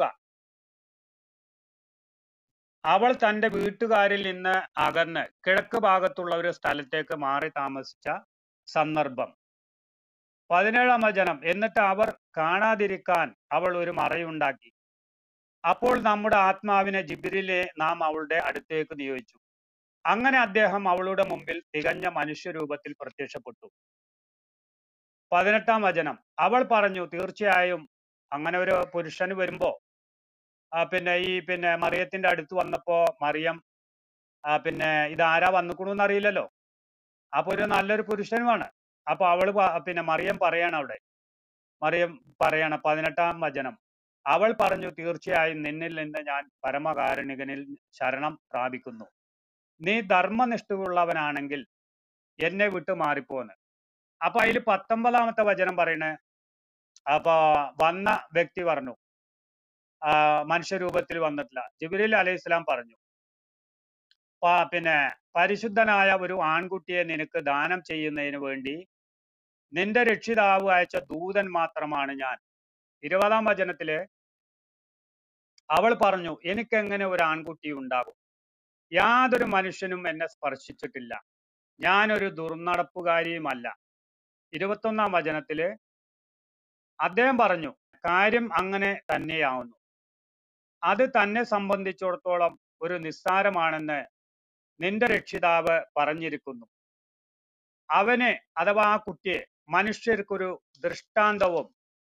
അവൾ തന്റെ വീട്ടുകാരിൽ നിന്ന് അകന്ന് കിഴക്ക് ഭാഗത്തുള്ള ഒരു സ്ഥലത്തേക്ക് മാറി താമസിച്ച സന്ദർഭം പതിനേഴാം വചനം എന്നിട്ട് അവർ കാണാതിരിക്കാൻ അവൾ ഒരു മറയുണ്ടാക്കി അപ്പോൾ നമ്മുടെ ആത്മാവിനെ ജിബിരിലെ നാം അവളുടെ അടുത്തേക്ക് നിയോഗിച്ചു അങ്ങനെ അദ്ദേഹം അവളുടെ മുമ്പിൽ തികഞ്ഞ മനുഷ്യരൂപത്തിൽ പ്രത്യക്ഷപ്പെട്ടു പതിനെട്ടാം വചനം അവൾ പറഞ്ഞു തീർച്ചയായും അങ്ങനെ ഒരു പുരുഷന് വരുമ്പോ ആ പിന്നെ ഈ പിന്നെ മറിയത്തിന്റെ അടുത്ത് വന്നപ്പോ മറിയം ആ പിന്നെ ഇത് ആരാ വന്നിക്കണു അറിയില്ലല്ലോ അപ്പൊ ഒരു നല്ലൊരു പുരുഷനുമാണ് അപ്പൊ അവള് പ- പിന്നെ മറിയം പറയാണ് അവിടെ മറിയം പറയണ പതിനെട്ടാം വചനം അവൾ പറഞ്ഞു തീർച്ചയായും നിന്നിൽ നിന്ന് ഞാൻ പരമകാരുണികനിൽ ശരണം പ്രാപിക്കുന്നു നീ ധർമ്മനിഷ്ഠുള്ളവനാണെങ്കിൽ എന്നെ വിട്ടു മാറിപ്പോന്ന് അപ്പൊ അതിൽ പത്തൊമ്പതാമത്തെ വചനം പറയണേ അപ്പൊ വന്ന വ്യക്തി പറഞ്ഞു ആ, മനുഷ്യരൂപത്തിൽ വന്നിട്ടില്ല ജിബിരിൽ അലൈഹി ഇസ്ലാം പറഞ്ഞു പ- പിന്നെ പരിശുദ്ധനായ ഒരു ആൺകുട്ടിയെ നിനക്ക് ദാനം ചെയ്യുന്നതിന് വേണ്ടി നിന്റെ രക്ഷിതാവ് അയച്ച ദൂതൻ മാത്രമാണ് ഞാൻ ഇരുപതാം വചനത്തില് അവൾ പറഞ്ഞു എനിക്കെങ്ങനെ ഒരു ആൺകുട്ടി ഉണ്ടാകും യാതൊരു മനുഷ്യനും എന്നെ സ്പർശിച്ചിട്ടില്ല ഞാനൊരു ദുർനടപ്പുകാരിയുമല്ല ഇരുപത്തൊന്നാം വചനത്തില് അദ്ദേഹം പറഞ്ഞു കാര്യം അങ്ങനെ തന്നെയാവുന്നു അത് തന്നെ സംബന്ധിച്ചിടത്തോളം ഒരു നിസ്സാരമാണെന്ന് നിന്റെ രക്ഷിതാവ് പറഞ്ഞിരിക്കുന്നു അവനെ അഥവാ ആ കുട്ടിയെ മനുഷ്യർക്കൊരു ദൃഷ്ടാന്തവും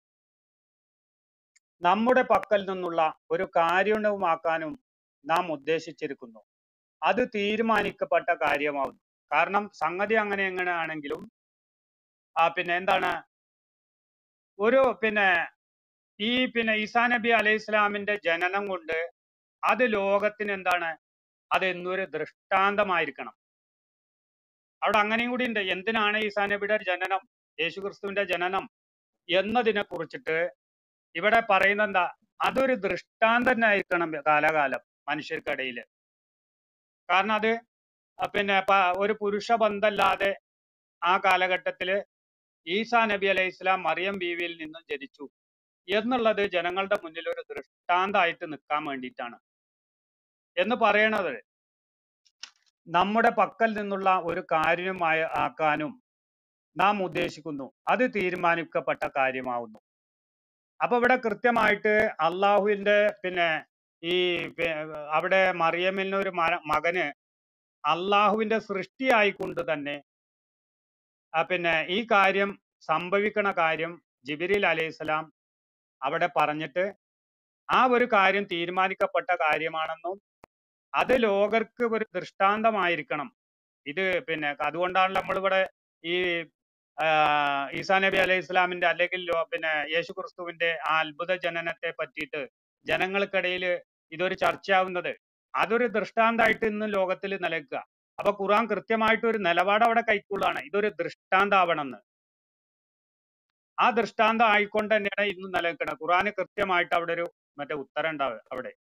നമ്മുടെ പക്കൽ നിന്നുള്ള ഒരു കാരുണ്യവുമാക്കാനും നാം ഉദ്ദേശിച്ചിരിക്കുന്നു അത് തീരുമാനിക്കപ്പെട്ട കാര്യമാവുന്നു കാരണം സംഗതി അങ്ങനെ എങ്ങനെയാണെങ്കിലും ആ പിന്നെ എന്താണ് ഒരു പിന്നെ ഈ പിന്നെ ഈസാ നബി അലൈഹി ഇസ്ലാമിന്റെ ജനനം കൊണ്ട് അത് ലോകത്തിന് എന്താണ് അത് എന്നൊരു ദൃഷ്ടാന്തമായിരിക്കണം അവിടെ അങ്ങനെയും കൂടി ഉണ്ട് എന്തിനാണ് ഈസാ നബിയുടെ ജനനം യേശുക്രിസ്തുവിന്റെ ജനനം എന്നതിനെ കുറിച്ചിട്ട് ഇവിടെ പറയുന്നത് എന്താ അതൊരു ദൃഷ്ടാന്തം തന്നെ ആയിരിക്കണം കാലാകാലം മനുഷ്യർക്കിടയിൽ കാരണം അത് ആ പിന്നെ പ- ഒരു പുരുഷ ബന്ധമല്ലാതെ ആ കാലഘട്ടത്തില് ഈസാ നബി അലൈഹി ഇസ്ലാം മറിയം ബീവിയിൽ നിന്നും ജനിച്ചു എന്നുള്ളത് ജനങ്ങളുടെ മുന്നിൽ ഒരു ദൃഷ്ടാന്തമായിട്ട് നിൽക്കാൻ വേണ്ടിയിട്ടാണ് എന്ന് പറയണത് നമ്മുടെ പക്കൽ നിന്നുള്ള ഒരു കാര്യമായ ആക്കാനും നാം ഉദ്ദേശിക്കുന്നു അത് തീരുമാനിക്കപ്പെട്ട കാര്യമാവുന്നു അപ്പൊ ഇവിടെ കൃത്യമായിട്ട് അള്ളാഹുവിന്റെ പിന്നെ ഈ പി- അവിടെ മറിയമ്മിന് ഒരു മര- മകന് അള്ളാഹുവിന്റെ സൃഷ്ടിയായിക്കൊണ്ട് തന്നെ ആ പിന്നെ ഈ കാര്യം സംഭവിക്കണ കാര്യം ജിബിരിൽ അലൈഹിസ്സലാം അവിടെ പറഞ്ഞിട്ട് ആ ഒരു കാര്യം തീരുമാനിക്കപ്പെട്ട കാര്യമാണെന്നും അത് ലോകർക്ക് ഒരു ദൃഷ്ടാന്തമായിരിക്കണം ഇത് പിന്നെ അതുകൊണ്ടാണ് നമ്മളിവിടെ ഈ ആ, ഈസാ നബി അലൈഹി ഇസ്ലാമിന്റെ അല്ലെങ്കിൽ ലോ- പിന്നെ യേശു ക്രിസ്തുവിന്റെ ആ അത്ഭുത ജനനത്തെ പറ്റിയിട്ട് ജനങ്ങൾക്കിടയിൽ ഇതൊരു ചർച്ചയാവുന്നത് അതൊരു ദൃഷ്ടാന്തമായിട്ട് ഇന്ന് ലോകത്തിൽ നിലനിൽക്കുക അപ്പൊ ഖുർആൻ കൃത്യമായിട്ട് ഒരു നിലപാട് അവിടെ കൈക്കൊള്ളുകയാണ് ഇതൊരു ദൃഷ്ടാന്താവണമെന്ന് ആ ദൃഷ്ടാന്തം ആയിക്കൊണ്ട് തന്നെയാണ് ഇന്ന് നിലനിൽക്കുന്നത് ഖുർആന് കൃത്യമായിട്ട് അവിടെ ഒരു മറ്റേ ഉത്തരം ഉണ്ടാവുക അവിടെ